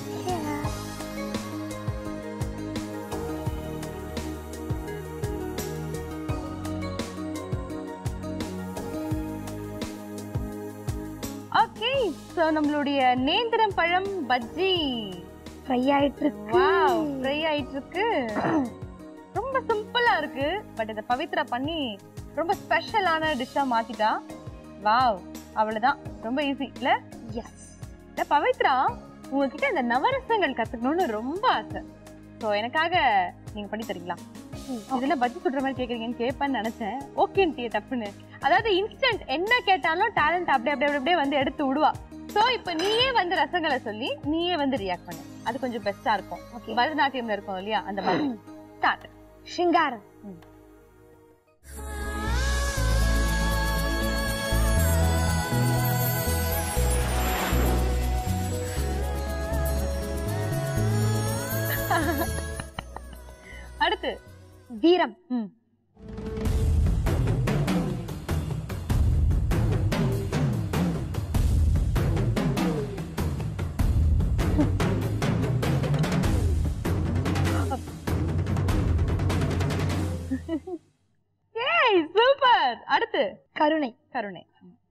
ஓகே சோ நம்மளுடைய நேந்திரம் பழம் பஜ்ஜி
ஃப்ரை ஆயிட்டு இருக்கு
வாவ் ஃப்ரை ஆயிட்டு இருக்கு ரொம்ப சிம்பிளா இருக்கு பட் இத பவித்ரா பண்ணி ரொம்ப ஸ்பெஷலான டிஷ்ஷா மாத்திட்டா வாவ் அவ்வளவுதான் ரொம்ப ஈஸி இல்ல
எஸ்
இல்ல பவித்ரா உங்ககிட்ட இந்த நவரசங்கள் கத்துக்கணும்னு ரொம்ப ஆசை சோ எனக்காக நீங்க பண்ணி தரீங்களா இதுல பஜ்ஜி சுடுற மாதிரி கேக்குறீங்கன்னு கேட்பேன்னு நினைச்சேன் ஓகேன்ட்டிய டப்புன்னு அதாவது இன்ஸ்டன்ட் என்ன கேட்டாலும் டேலண்ட் அப்படியே அப்படியே அப்படியே வந்து எடுத்து விடுவா சோ இப்போ நீயே வந்து ரசங்களை சொல்லி நீயே வந்து ரியாக்ட் பண்ணு அது கொஞ்சம் பெஸ்டா இருக்கும்
Okay.
பரதநாட்டியம்ல இருக்கும் இல்லையா அந்த மாதிரி ஸ்டார்ட்
சிங்காரம்
அடுத்து
வீரம்
ம் ஏய் சூப்பர் அடுத்து
கருணை
கருணை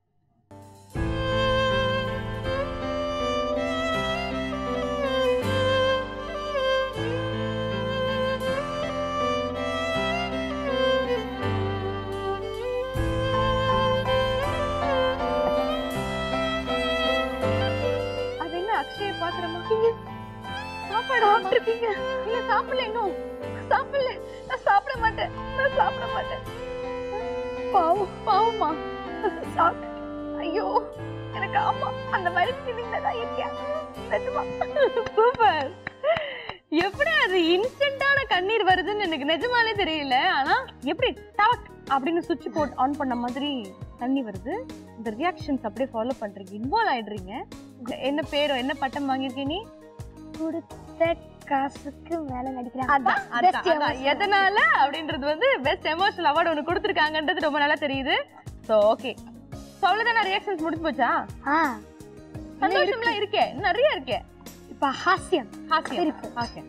அது என்ன அக்ஷய பாத்திரமா சாப்பாடு சாப்பிட்டுருக்கீங்க இல்ல சாப்பிடல இன்னும் சாப்பிடல நான் சாப்பிட மாட்டேன் நான் சாப்பிட மாட்டேன் பாவம் பாவமா சாப்பிட்டு ஐயோ எனக்கு ஆமா அந்த மாதிரி ஃபீலிங்ல தான் இருக்கேன் நிஜமா சூப்பர் எப்படி அது இன்ஸ்டன்டான கண்ணீர் வருதுன்னு எனக்கு நிஜமாலே தெரியல ஆனா எப்படி டாக் அப்படின்னு சுவிட்ச் போட் ஆன் பண்ண மாதிரி தண்ணி வருது இந்த ரியாக்ஷன்ஸ் அப்படியே ஃபாலோ பண்றீங்க இன்வால்வ் ஆயிடுறீங்க என்ன பேரோ என்ன பட்டம் வாங்கியிருக்கீங்க நீ
கொடுத்த காசுக்கு மேல நடிக்கிறேன்
அதான், அதான், அதான். எதனால அப்படின்றது வந்து பெஸ்ட் எமோஷனல் அவார்டு ஒன்று கொடுத்துருக்காங்கன்றது ரொம்ப நல்லா தெரியுது ஸோ ஓகே ஸோ அவ்வளோதான ரியாக்ஷன்ஸ் முடிஞ்சு போச்சா
ஆ
சந்தோஷம்லாம் இருக்கே இன்னும் நிறைய இருக்கே
இப்ப ஹாஸ்யம்
ஹாஸ்யம்
சிரிப்பு.
ஓகே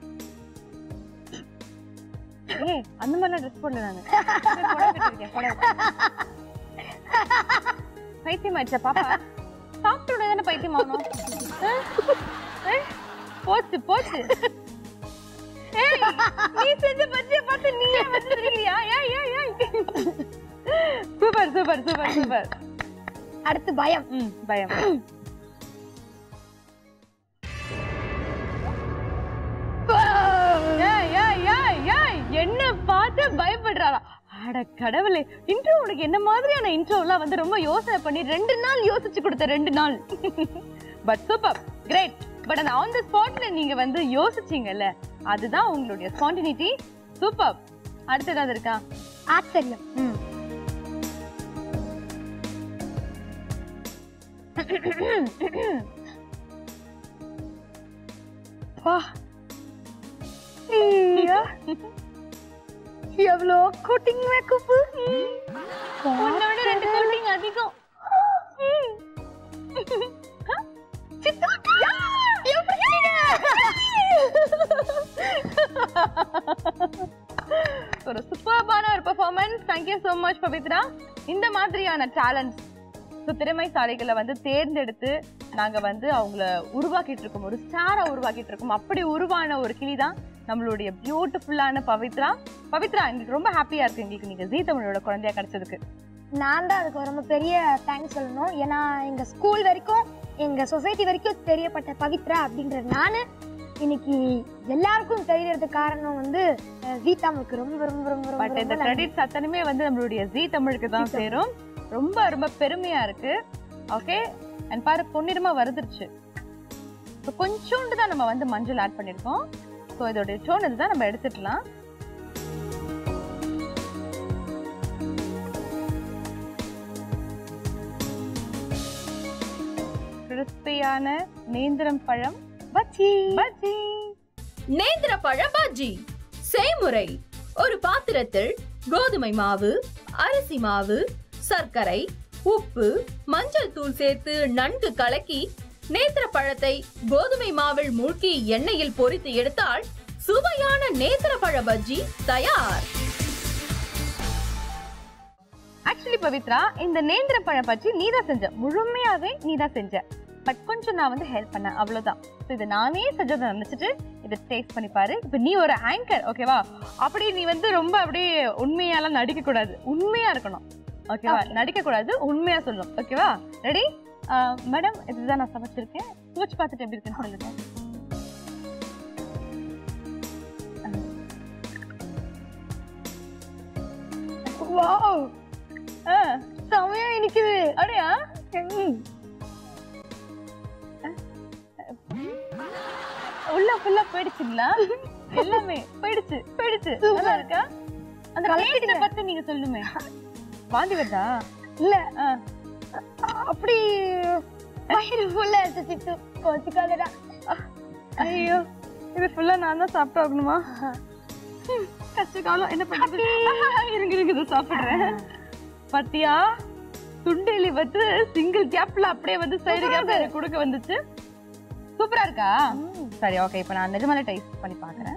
ஏய் அந்த மாதிரிலாம் ட்ரெஸ் போடல நானு புடவை கட்டிருக்கேன், புடவை. பைத்தியம் ஆயிடுச்சா பாப்பா சாப்பிட்ட உடனே தானே பைத்தியம் ஆகணும் ஆ? ஆ? போச்சு போச்சு ஏய் நீ செஞ்ச பஜ்ஜிய பார்த்து நீ ஏன் வந்து சிரிக்கிறியா ஏய் ஏய் ஏய் சூப்பர் சூப்பர் சூப்பர் சூப்பர்
அடுத்து பயம்
ம் பயம் ஏய், ஏய், ஏய், ஏய், என்ன பார்த்து பயப்படுறாரா அட கடவுளே இன்ட்ரோ உனக்கு என்ன மாதிரியான இன்ட்ரோலாம் வந்து ரொம்ப யோசனை பண்ணி ரெண்டு நாள் யோசிச்சு கொடுத்த ரெண்டு நாள் பட் சூப்பர் கிரேட் பட் அந்த ஆன் த ஸ்பாட்ல நீங்க வந்து யோசிச்சீங்கல்ல அதுதான் உங்களுடைய ஸ்பான்டினிட்டி சூப்பர் அடுத்து ஏதாவது இருக்கா
ஆச்சரியம்
ம்
வா ஐயா. எவ்வளோ கோட்டிங் மேக்கப்
உன்னோட ரெண்டு கோட்டிங் அதிகம் ஒரு சூப்பர்பான ஒரு performance thank you so much Pavithra இந்த மாதிரியான டேலண்ட்ஸ் ஸோ திறமைசாலிகளை வந்து தேர்ந்தெடுத்து நாங்க வந்து அவங்கள உருவாக்கிட்டு இருக்கோம் ஒரு ஸ்டாரை உருவாக்கிட்டு இருக்கோம் அப்படி உருவான ஒரு கிளி தான் நம்மளுடைய பியூட்டிஃபுல்லான பவித்ரா பவித்ரா எங்களுக்கு ரொம்ப ஹாப்பியா இருக்கு எங்களுக்கு நீங்க ஜீ தமிழோட குழந்தையா கிடைச்சதுக்கு
நான் தான் அதுக்கு ரொம்ப பெரிய தேங்க்ஸ் சொல்லணும் ஏன்னா எங்க ஸ்கூல் வரைக்கும் எங்க சொசைட்டி வரைக்கும் தெரியப்பட்ட பவித்ரா அப்படின்ற நான் இன்னைக்கு எல்லாருக்கும் தெரியறதுக்கு காரணம் வந்து அஹ், வீட்டாமுக்கு ரொம்ப ரொம்ப ரொம்ப ரொம்ப
பட் இந்த
ரொம்ப நன்றி.
கிரெடிட்ஸ் அத்தனையுமே வந்து நம்மளுடைய ஜீ தமிழுக்கு தான் சேரும் ரொம்ப ரொம்ப பெருமையா இருக்கு ஓகே அண்ட் பாரு பொன்னிறமா வருதுருச்சு ஸோ கொஞ்சோண்டு தான் நம்ம வந்து மஞ்சள் ஆட் பண்ணிருக்கோம் ஸோ இதோடைய டோன் இதுதான் நம்ம எடுத்துக்கலாம் கிறிஸ்பியான நேந்திரம் பழம் பஜ்ஜி பஜ்ஜி
நேந்திர பழ பஜ்ஜி செய்முறை ஒரு பாத்திரத்தில் கோதுமை மாவு அரிசி மாவு சர்க்கரை உப்பு மஞ்சள் தூள் சேர்த்து நன்கு கலக்கி நேந்திர பழத்தை கோதுமை மாவில் மூழ்கி எண்ணெயில் பொரித்து எடுத்தால் சுவையான நேந்திர பழ பஜ்ஜி தயார்
ஆக்சுவலி பவித்ரா இந்த நேந்திர பழம் பற்றி நீ தான் செஞ்ச முழுமையாவே நீ தான் செஞ்ச பட் கொஞ்சம் நான் வந்து ஹெல்ப் பண்ணேன் அவ்வளவுதான் So, இது நானே செஞ்சதை நினைச்சிட்டு இதை டேஸ்ட் பண்ணி பாரு இப்போ நீ ஒரு ஆங்கர் ஓகேவா அப்படி நீ வந்து ரொம்ப அப்படியே உண்மையாலாம் நடிக்க கூடாது உண்மையா இருக்கணும் ஓகேவா நடிக்க கூடாது உண்மையா சொல்லணும் ஓகேவா ரெடி மேடம் இதுதான் நான் சமைச்சிருக்கேன் சுவச்சு பார்த்துட்டு எப்படி இருக்குன்னு சொல்லுங்க வாவ் ஆ செமையா இனிக்குது அப்படியா ம். உள்ள ஃபுல்லா போயிடுச்சுங்களா எல்லாமே போயிடுச்சு போயிடுச்சு நல்லா இருக்கா அந்த டேஸ்ட பத்தி நீங்க சொல்லுமே வாந்தி வருதா இல்ல அப்படி வயிறு ஃபுல்லா எடுத்து கோச்சுக்காதடா ஐயோ இது ஃபுல்லா நான் தான் சாப்பிட்டு ஆகணுமா ம், கஷ்ட காலம் என்ன பண்றது இருங்க இருங்க இதை சாப்பிடுறேன் பாத்தியா சுண்டெலி வந்து சிங்கிள் கேப்ல அப்படியே வந்து சைடு கேப்ல எனக்கு கொடுக்க வந்துச்சு சூப்பரா இருக்கா சரி ஓகே இப்போ நான் நிஜமாலே டேஸ்ட் பண்ணி பார்க்கறேன்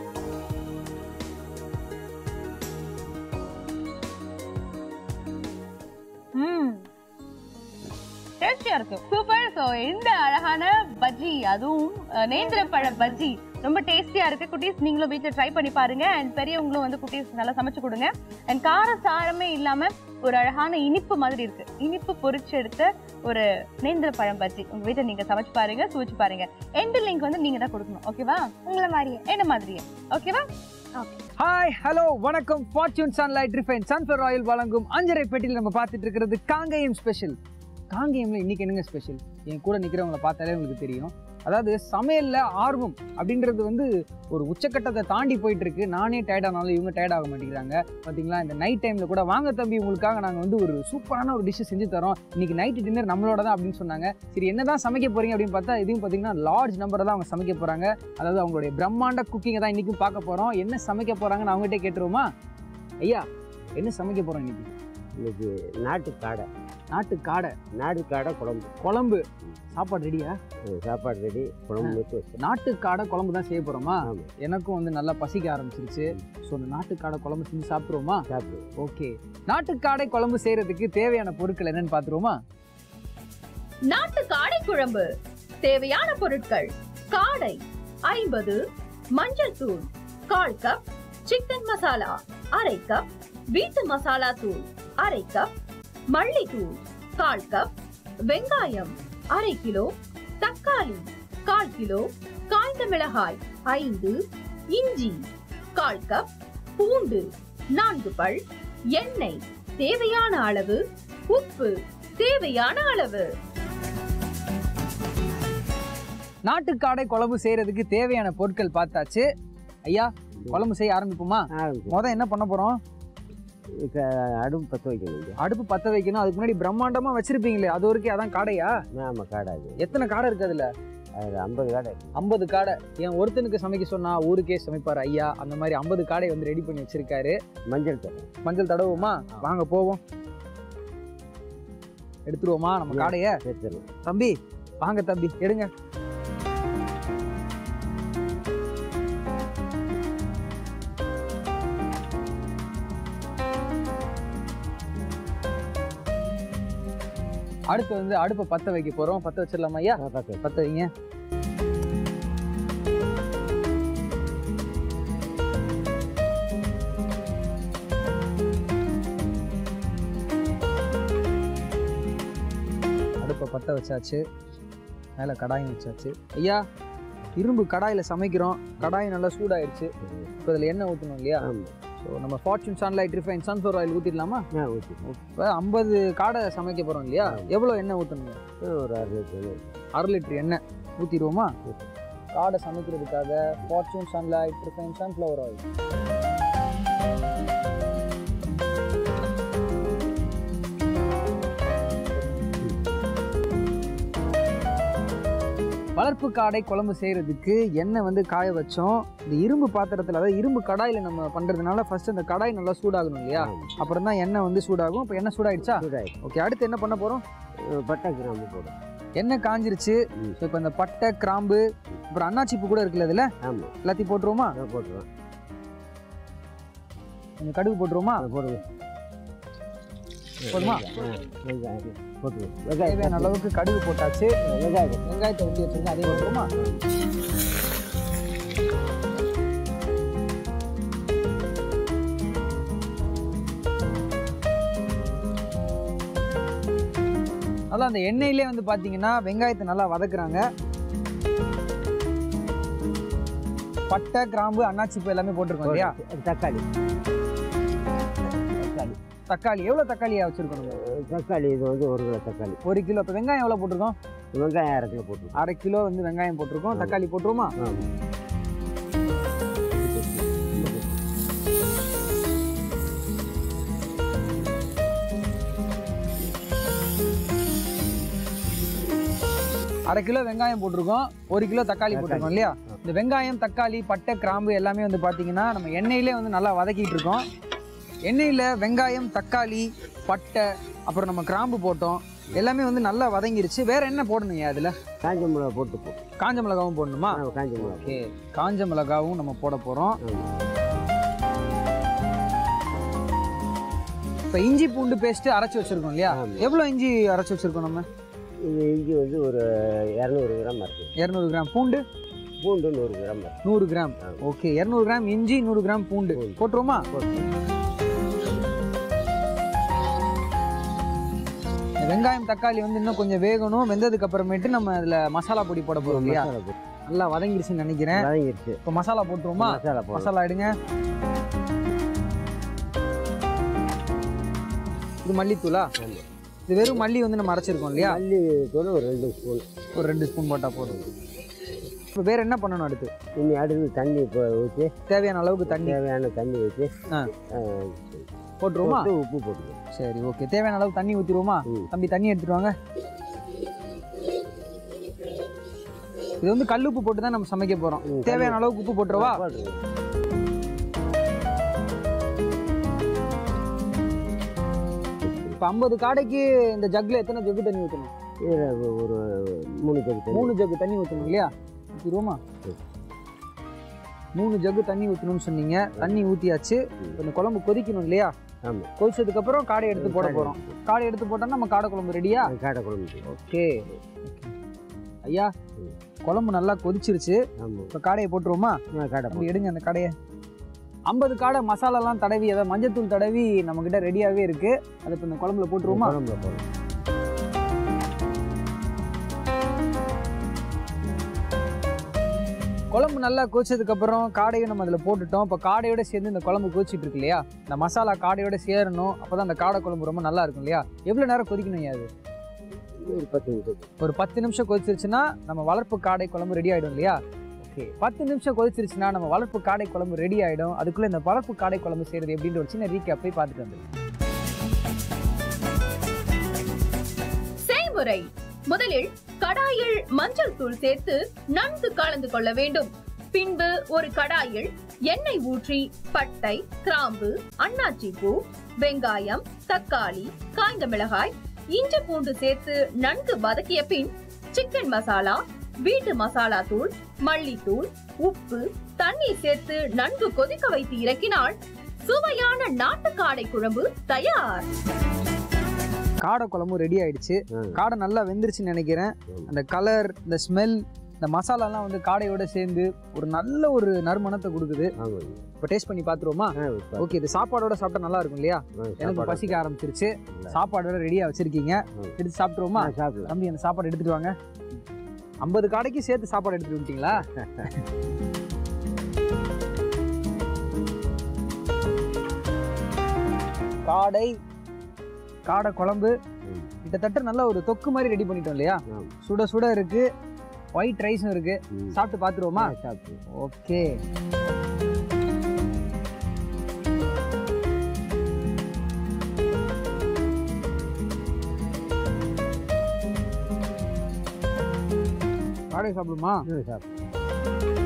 ம் டேஸ்டியா இருக்கு சூப்பர் சோ இந்த அழகான பஜ்ஜி அதுவும் அஹ், நேந்திர பழ பஜ்ஜி ரொம்ப டேஸ்டியா இருக்கு குட்டீஸ் நீங்களும் வீட்டில் ட்ரை பண்ணி பாருங்க அண்ட் பெரியவங்களும் வந்து குட்டீஸ் நல்லா சமைச்சு கொடுங்க அண்ட் காரம் சாரமே இல்லாம ஒரு அழகான இனிப்பு மாதிரி இருக்கு இனிப்பு பொரிச்சு எடுத்த ஒரு நேந்திர பழம் பஜ்ஜி உங்க வீட்டை நீங்க சமைச்சு பாருங்க சுவைச்சு பாருங்க எண்ட் லிங்க் வந்து நீங்க தான் கொடுக்கணும் ஓகேவா உங்களை மாதிரியே என்ன மாதிரியே ஓகேவா
ஹாய் ஹலோ வணக்கம் Fortune sunlight refine sunflower oil வழங்கும் அஞ்சரை பெட்டியில் நம்ம பார்த்துட்டு இருக்கிறது காங்கேயம் ஸ்பெஷல் காங்கேயம்ல இன்னைக்கு என்னங்க ஸ்பெஷல் என் கூட நிற்கிறவங்கள பார்த்தாலே உங்களுக்கு தெரியும் அதாவது சமையல்ல ஆர்வம் அப்படின்றது வந்து ஒரு உச்சக்கட்டத்தை தாண்டி போயிட்டு இருக்கு நானே டயர்ட் ஆனாலும் இவங்க டயர்ட் ஆக மாட்டேங்கிறாங்க பார்த்தீங்களா இந்த நைட் டைம்ல கூட வாங்க தம்பி உங்களுக்காக நாங்கள் வந்து ஒரு சூப்பரான ஒரு டிஷ்ஷை செஞ்சு தரோம் இன்னைக்கு நைட்டு டின்னர் நம்மளோட தான் அப்படின்னு சொன்னாங்க சரி என்னதான் சமைக்க போறீங்க அப்படின்னு பார்த்தா இதையும் பார்த்தீங்கன்னா லார்ஜ் நம்பர் தான் அவங்க சமைக்க போறாங்க அதாவது அவங்களுடைய பிரம்மாண்ட குக்கிங்கை தான் இன்னைக்கும் பார்க்க போறோம் என்ன சமைக்க போறாங்கன்னு அவங்ககிட்ட கேட்டுருவோமா ஐயா என்ன சமைக்க போறோம் இன்னைக்கு
இன்னைக்கு நாட்டு காடை
நாட்டு காடை
நாடு காடை குழம்பு
குழம்பு சாப்பாடு ரெடியா
அது சாப்பாடு ரெடி குழம்பு வச்சு வச்சு
நாட்டு காடை குழம்பு தான் செய்ய போறோமா
ஆமா.
எனக்கும் வந்து நல்லா பசிக்க ஆரம்பிச்சிருச்சு ஸோ அந்த நாட்டு காடை குழம்பு செஞ்சு சாப்பிட்ருவோமா
சாப்பிடு
ஓகே நாட்டு காடை குழம்பு செய்யறதுக்கு தேவையான பொருட்கள் என்னன்னு பார்த்துருவோமா
நாட்டு காடை குழம்பு தேவையான பொருட்கள் காடை ஐம்பது மஞ்சள் தூள் கால் கப் சிக்கன் மசாலா அரை கப் வீட்டு மசாலா தூள் அரை கப் மல்லித்தூள் கால் கப் வெங்காயம் அரை கிலோ தக்காளி கால் கிலோ காய்ந்த மிளகாய் ஐந்து இஞ்சி கால் கப் பூண்டு நான்கு பல் எண்ணெய் தேவையான அளவு உப்பு தேவையான அளவு
நாட்டு காடை குழம்பு செய்யறதுக்கு தேவையான பொருட்கள் பார்த்தாச்சு ஐயா குழம்பு செய்ய ஆரம்பிப்போமா
ஆரம்பிச்சு
முத என்ன பண்ண போறோம்
இப்போ அடுப்பு பற்ற வைக்கணும் இங்கே
அடுப்பு பத்த வைக்கணும் அதுக்கு முன்னாடி பிரம்மாண்டமா வச்சிருப்பீங்களே அது வரைக்கும் அதான் காடையா
ஆமாம் காடை அது
எத்தனை காடை இருக்கு அதுல
அது ஐம்பது காடை இருக்கு.
ஐம்பது காடை என் ஒருத்தனுக்கு சமைக்க சொன்னா ஊருக்கே சமைப்பார் ஐயா அந்த மாதிரி ஐம்பது காடை வந்து ரெடி பண்ணி வச்சிருக்காரு
மஞ்சள் தடவை
மஞ்சள் தடவுமா வாங்க போவோம் எடுத்துருவோமா நம்ம காடைய
சேர்த்துடணும்
தம்பி வாங்க தம்பி எடுங்க அடுத்து வந்து அடுப்பை பத்த வைக்க போறோம் பத்த வச்சிடலாமா ஐயா
பார்த்து
பத்த வைங்க அடுப்பை பத்த வச்சாச்சு மேலே கடாயம் வச்சாச்சு ஐயா இரும்பு கடாயில் சமைக்கிறோம் கடாய் நல்லா சூடாயிருச்சு இப்போ இதில் எண்ணெய் ஊற்றணும் இல்லையா
ஆமாம்
ஸோ நம்ம Fortune sunlight refine sunflower oil ஊற்றிடலாமா
ஆ ஊற்றி
இப்போ ஐம்பது காடை சமைக்க போகிறோம் இல்லையா எவ்வளோ எண்ணெய் ஊற்றணுங்க
ஒரு அரை லிட்டர்
அரை லிட்டர் எண்ணெய் ஊற்றிடுவோமா காடை சமைக்கிறதுக்காக Fortune sunlight refine sunflower oil வளர்ப்பு காடை குழம்பு செய்யறதுக்கு எண்ணெய் வந்து காய வச்சோம் இந்த இரும்பு பாத்திரத்தில் அதாவது இரும்பு கடாயில் நம்ம பண்றதுனால ஃபர்ஸ்ட் அந்த கடாய் நல்லா சூடாகணும் இல்லையா அப்புறம் தான் எண்ணெய் வந்து சூடாகும் இப்போ எண்ணெய் சூடாயிடுச்சா
சூடாய்
ஓகே அடுத்து என்ன பண்ண போறோம்
பட்டை கிராம்பு போடும்
எண்ணெய் காஞ்சிருச்சு
ம்.
ஸோ இப்போ இந்த பட்டை கிராம்பு அப்புறம் அன்னாச்சி பூ கூட இருக்குல்ல இதுல
ஆமாம்
எல்லாத்தையும் போட்டுருவோமா
போட்டுருவோம்
கொஞ்சம் கடுகு போட்டுருவோமா
போடுங்க
போதுமா?
ஆ, வெங்காயம் போட்டுருவோம்
தேவையான
வெங்காயம்
அளவுக்கு கடுகு போட்டாச்சு
வெங்காயம்
வெங்காயத்தை வெட்டி வச்சிருக்கோம் அதே போட்டுருவோமா அதான் அந்த எண்ணெயிலே வந்து பாத்தீங்கன்னா வெங்காயத்தை நல்லா வதக்குறாங்க பட்டை கிராம்பு அன்னாச்சி பூ எல்லாமே போட்டிருக்கோம் இல்லையா
தக்காளி தக்காளி
தக்காளி எவ்வளவு தக்காளியா வச்சிருக்கோம் நம்ம?
தக்காளி இது வந்து ஒரு கிலோ தக்காளி
ஒரு கிலோ இப்போ வெங்காயம் எவ்வளவு போட்டிருக்கோம்
வெங்காயம் அரை கிலோ போட்டுருவோம்
அரை கிலோ வந்து வெங்காயம் போட்டிருக்கோம் தக்காளி போட்டுருவோமா
ஆமாம்
அரை கிலோ வெங்காயம் போட்டிருக்கோம் ஒரு கிலோ தக்காளி போட்டிருக்கோம் இல்லையா இந்த வெங்காயம் தக்காளி பட்டை கிராம்பு எல்லாமே வந்து பார்த்தீங்கன்னா நம்ம எண்ணெயிலே வந்து நல்லா வதக்கிட்டு இருக்கோம் எண்ணெயில் வெங்காயம் தக்காளி பட்டை அப்புறம் நம்ம கிராம்பு போட்டோம் எல்லாமே வந்து நல்லா வதங்கிருச்சு வேற என்ன போடணுங்க அதில்
காஞ்ச மிளகா போட்டு போ
காஞ்ச மிளகாவும் போடணுமா
ஆ, காஞ்ச மிளகா
ஓகே காஞ்ச மிளகாவும் நம்ம போட போகிறோம் இப்போ இஞ்சி பூண்டு பேஸ்ட்டு அரைச்சி வச்சிருக்கோம் இல்லையா
ஆமா.
எவ்வளோ இஞ்சி அரைச்சி வச்சிருக்கோம் நம்ம
இது இஞ்சி வந்து ஒரு இரநூறு கிராம் இருக்குது
இரநூறு கிராம் பூண்டு
பூண்டு நூறு கிராம் இருக்கு
நூறு கிராம்
ஆமா.
ஓகே இரநூறு கிராம் இஞ்சி நூறு கிராம் பூண்டு
பூண்டு.
போட்டுருவோமா
போட்டு
இந்த வெங்காயம் தக்காளி வந்து இன்னும் கொஞ்சம் வேகணும் வெந்ததுக்கு அப்புறமேட்டு நம்ம அதுல மசாலா பொடி போட போறோம் இல்லையா
மசாலா போட்டு
நல்லா வதங்கிருச்சுன்னு நினைக்கிறேன்
வதங்கிடுச்சு
இப்போ மசாலா போட்டுருவோமா
மசாலா போடும்
மசாலா எடுங்க இது மல்லித்தூளா
ஆமா.
இது வெறும் மல்லி வந்து நம்ம அரைச்சிருக்கோம் இல்லையா
மல்லி தூள் ஒரு ரெண்டு ஸ்பூன்
ஒரு ரெண்டு ஸ்பூன் போட்டா போதும் இப்போ வேற என்ன பண்ணணும் அடுத்து
இனி அடுத்து தண்ணி இப்போ ஊற்றி
தேவையான அளவுக்கு தண்ணி
தேவையான தண்ணி ஊற்றி
ஆ. போட்டுருவோமா
போட்டு உப்பு போட்டுக்கணும்
சரி ஓகே தேவையான அளவுக்கு தண்ணி ஊற்றிடுவோமா
ம்.
தம்பி தண்ணி எடுத்துட்டு வாங்க இது வந்து கல்லுப்பு போட்டு தான் நம்ம சமைக்க போறோம்
ம்,
தேவையான அளவுக்கு உப்பு போட்டுருவா
போட்டுருங்க
இப்போ ஐம்பது காடைக்கு இந்த ஜக்ல எத்தனை ஜக்கு தண்ணி ஊற்றணும்
இதில் ஒரு மூணு ஜக்கு தண்ணி
மூணு ஜக்கு தண்ணி ஊற்றணும் இல்லையா ஊற்றிடுவோமா
ம்.
மூணு ஜக்கு தண்ணி ஊற்றணும்னு சொன்னீங்க தண்ணி ஊற்றியாச்சு இப்போ இந்த குழம்பு கொதிக்கணும் இல்லையா
ஆமாம்
கொதிச்சதுக்கு அப்புறம் காடை எடுத்து போட போறோம் காடை எடுத்து போட்டோம்னா நம்ம காடை குழம்பு ரெடியா
காடை குழம்பு
ஓகே ஐயா
ம்.
குழம்பு நல்லா கொதிச்சிருச்சு
ஆமாம்
இப்போ காடையை போட்டுருவோமா
காடை
அப்படி எடுங்க அந்த கடையை ஐம்பது காடை மசாலாலாம் தடவி அதாவது மஞ்சத்தூள் தடவி நம்ம கிட்ட ரெடியாகவே இருக்கு அதை இப்போ இந்த குழம்புல போட்டுருவோமா
குழம்புல போடும்
குழம்பு நல்லா கொதிச்சதுக்கு அப்புறம் காடையும் நம்ம அதில் போட்டுட்டோம் இப்போ காடையோட சேர்ந்து இந்த குழம்பு கொதிச்சிட்டு இருக்கு இல்லையா இந்த மசாலா காடையோட சேரணும் அப்பதான் அந்த காடை குழம்பு ரொம்ப நல்லா இருக்கும் இல்லையா எவ்வளோ நேரம் கொதிக்கணும் ஐயா அது
ஒரு பத்து நிமிஷம்
ஒரு பத்து நிமிஷம் கொதிச்சிருச்சுன்னா நம்ம வளர்ப்பு காடை குழம்பு ரெடி ஆயிடும் இல்லையா ஓகே பத்து நிமிஷம் கொதிச்சிருச்சுன்னா நம்ம வளர்ப்பு காடை குழம்பு ரெடி ஆயிடும் அதுக்குள்ள இந்த வளர்ப்பு காடை குழம்பு செய்யறது எப்படின்ற ஒரு சின்ன ரீகேப் போய் பார்த்துட்டு வந்து
செய்முறை முதலில் கடாயில் மஞ்சள் தூள் சேர்த்து நன்கு கலந்து கொள்ள வேண்டும் பின்பு ஒரு கடாயில் எண்ணெய் ஊற்றி பட்டை கிராம்பு அன்னாச்சி பூ வெங்காயம் தக்காளி காய்ந்த மிளகாய் இஞ்சி பூண்டு சேர்த்து நன்கு வதக்கிய பின் சிக்கன் மசாலா வீட்டு மசாலா தூள் மல்லித்தூள் உப்பு தண்ணீர் சேர்த்து நன்கு கொதிக்க வைத்து இறக்கினால் சுவையான நாட்டு காடை குழம்பு தயார்
காடை குழம்பு ரெடி ஆயிடுச்சு
ஆ.
காடை நல்லா வெந்துருச்சுன்னு நினைக்கிறேன்
ஆமா.
அந்த கலர் இந்த ஸ்மெல் இந்த மசாலாலாம் வந்து காடையோட சேர்ந்து ஒரு நல்ல ஒரு நறுமணத்தை கொடுக்குது
ஆமாங்க
இப்போ டேஸ்ட் பண்ணி பார்த்துருவோமா
ஆ இப்ப-
ஓகே இது சாப்பாடோட சாப்பிட்டா நல்லா இருக்கும் இல்லையா
ஆ,
எனக்கு
சாப்பாடு
பசிக்க ஆரம்பிச்சிருச்சு
இல்லை.
சாப்பாடோட ரெடியா வச்சிருக்கீங்க
ம்.
எடுத்து சாப்பிட்டுருவோமா
ஆ, சாப்பிடலாம்
தம்பி அந்த சாப்பாடு எடுத்துட்டு வாங்க ஐம்பது காடைக்கு சேர்த்து சாப்பாடு எடுத்துட்டு வந்துட்டீங்களா காடை காடை குழம்பு
ம்.
கிட்டத்தட்ட நல்ல ஒரு தொக்கு மாதிரி ரெடி பண்ணிட்டோம் இல்லையா
ஆமா.
சுட சுட இருக்கு ஒயிட் ரைஸும் இருக்கு
ம்.
சாப்பிட்டு பார்த்துருவோமா
ஆ, சாப்பிட்டு
ஓகே காடை காடை சாப்பிடுமா
ம், சாப்பிடு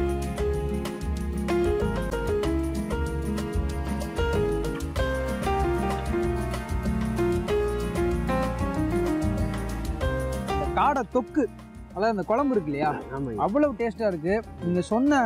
இந்த காடை தொக்கு அதாவது அந்த குழம்பு இருக்கு இல்லையா
ஆமாம்
அவ்வளவு டேஸ்டா இருக்கு நீங்க சொன்ன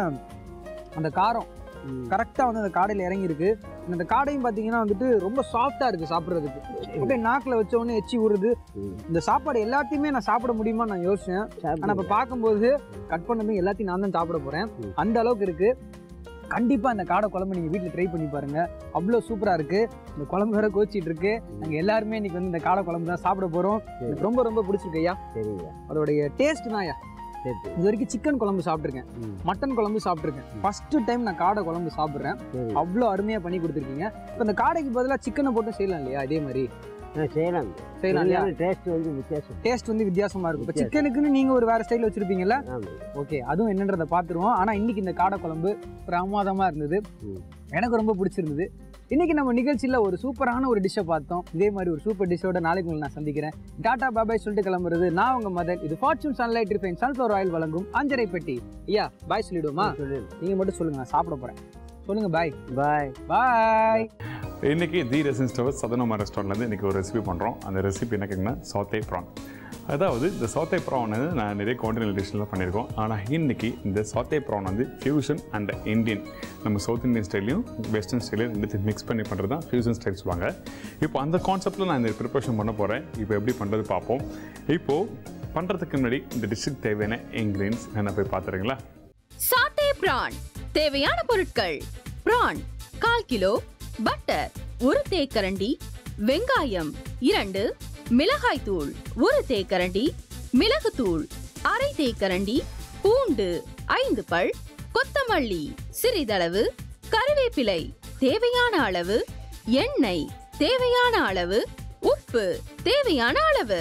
அந்த காரம்
ம்.
கரெக்டா வந்து அந்த காடையில இறங்கி இருக்கு இந்த காடையும் பாத்தீங்கன்னா வந்துட்டு ரொம்ப சாஃப்டா இருக்கு சாப்பிடுறதுக்கு அப்படியே நாக்குல வச்ச உடனே எச்சி ஊறுது
ம்.
இந்த சாப்பாடு எல்லாத்தையுமே நான் சாப்பிட முடியுமா நான் யோசிச்சேன் ஆனா
சாப்பிடு
இப்ப பார்க்கும்போது கட் பண்ணதும் எல்லாத்தையும் நான் தான் சாப்பிட போறேன்
ம்.
அந்த அளவுக்கு இருக்கு கண்டிப்பா இந்த காடை குழம்பு நீங்க வீட்டுல ட்ரை பண்ணி பாருங்க அவ்வளவு சூப்பரா இருக்கு இந்த குழம்பு வேற கோச்சிட்டு இருக்கு நாங்க எல்லாருமே இன்னைக்கு வந்து இந்த காடை குழம்பு தான் சாப்பிட போறோம் எனக்கு ரொம்ப ரொம்ப பிடிச்சிருக்கு ஐயா
சரிங்க
அதோடைய டேஸ்ட் தான் ஐயா
சரி சரி
இது வரைக்கும் சிக்கன் குழம்பு சாப்பிட்ருக்கேன்
ம்.
மட்டன் குழம்பு சாப்பிட்ருக்கேன் ஃபர்ஸ்ட் டைம் நான் காடை குழம்பு சாப்பிட்றேன்
சரி
அவ்வளோ அருமையாக பண்ணி கொடுத்துருக்கீங்க இப்போ இந்த காடைக்கு பதிலாக சிக்கனை போட்டு செய்யலாம் இல்லையா இதே மாதிரி
ஆ செய்யலாம்
செய்யலாம் இல்லையா
டேஸ்ட் வந்து வித்தியாசம்
டேஸ்ட் வந்து வித்தியாசமா இருக்கும் இப்போ
வித்தியாசம்.
சிக்கனுக்குன்னு நீங்கள் ஒரு வேறு ஸ்டைல் வச்சுருப்பீங்கல்ல
ஆமாம்
ஓகே அதுவும் என்னன்றதை பார்த்துருவோம் ஆனால் இன்னைக்கு இந்த காடை குழம்பு பிரமாதமாக இருந்தது
ம்.
எனக்கு ரொம்ப பிடிச்சிருந்தது இன்னைக்கு நம்ம நிகழ்ச்சியில் ஒரு சூப்பரான ஒரு டிஷ்ஷை பார்த்தோம் இதே மாதிரி ஒரு சூப்பர் டிஷ்ஷோட நாளைக்கு உங்களை நான் சந்திக்கிறேன் டாடா பாபாய் சொல்லிட்டு கிளம்புறது நான் உங்க மதன் இது Fortune sunlight refine sunflower oil வழங்கும் அஞ்சரை பெட்டி ஐயா பாய் சொல்லிடுவோமா
சொல்லு
நீங்க மட்டும் சொல்லுங்க நான் சாப்பிட போறேன் சொல்லுங்க பாய்
பாய்
பாய்
இன்றைக்கி தி ரெசின் ஸ்டவர் சதனமா ரெஸ்டாரண்ட்லேருந்து இன்றைக்கி ஒரு ரெசிபி பண்ணுறோம் அந்த ரெசிபி என்ன கேட்டிங்கன்னா சாத்தே ப்ரான் அதாவது இந்த சாத்தே ப்ரான் வந்து நான் நிறைய காண்டினல் டிஷ்ஷில் பண்ணியிருக்கோம் ஆனால் இன்றைக்கி இந்த சாத்தே ப்ரான் வந்து ஃபியூஷன் அண்ட் இந்தியன் நம்ம சவுத் இந்தியன் ஸ்டைலையும் வெஸ்டர்ன் ஸ்டைலையும் ரெண்டுத்தையும் மிக்ஸ் பண்ணி பண்ணுறது தான் ஃபியூஷன் ஸ்டைல் சொல்லுவாங்க இப்போ அந்த கான்செப்ட்டில் நான் இந்த ப்ரிப்பரேஷன் பண்ண போகிறேன் இப்போ எப்படி பண்ணுறது பார்ப்போம் இப்போது பண்ணுறதுக்கு முன்னாடி இந்த டிஷ்ஷுக்கு தேவையான இன்க்ரீடியன்ஸ் என்ன போய் பார்த்துறீங்களா
சாத்தே பிரான் தேவையான பொருட்கள் பிரான் கால் கிலோ பட்டர் ஒரு தேக்கரண்டி வெங்காயம் இரண்டு மிளகாய் தூள் ஒரு தேக்கரண்டி மிளகுத்தூள் அரை தேக்கரண்டி பூண்டு ஐந்து பல் கொத்தமல்லி சிறிதளவு கருவேப்பிலை தேவையான அளவு எண்ணெய் தேவையான அளவு உப்பு தேவையான அளவு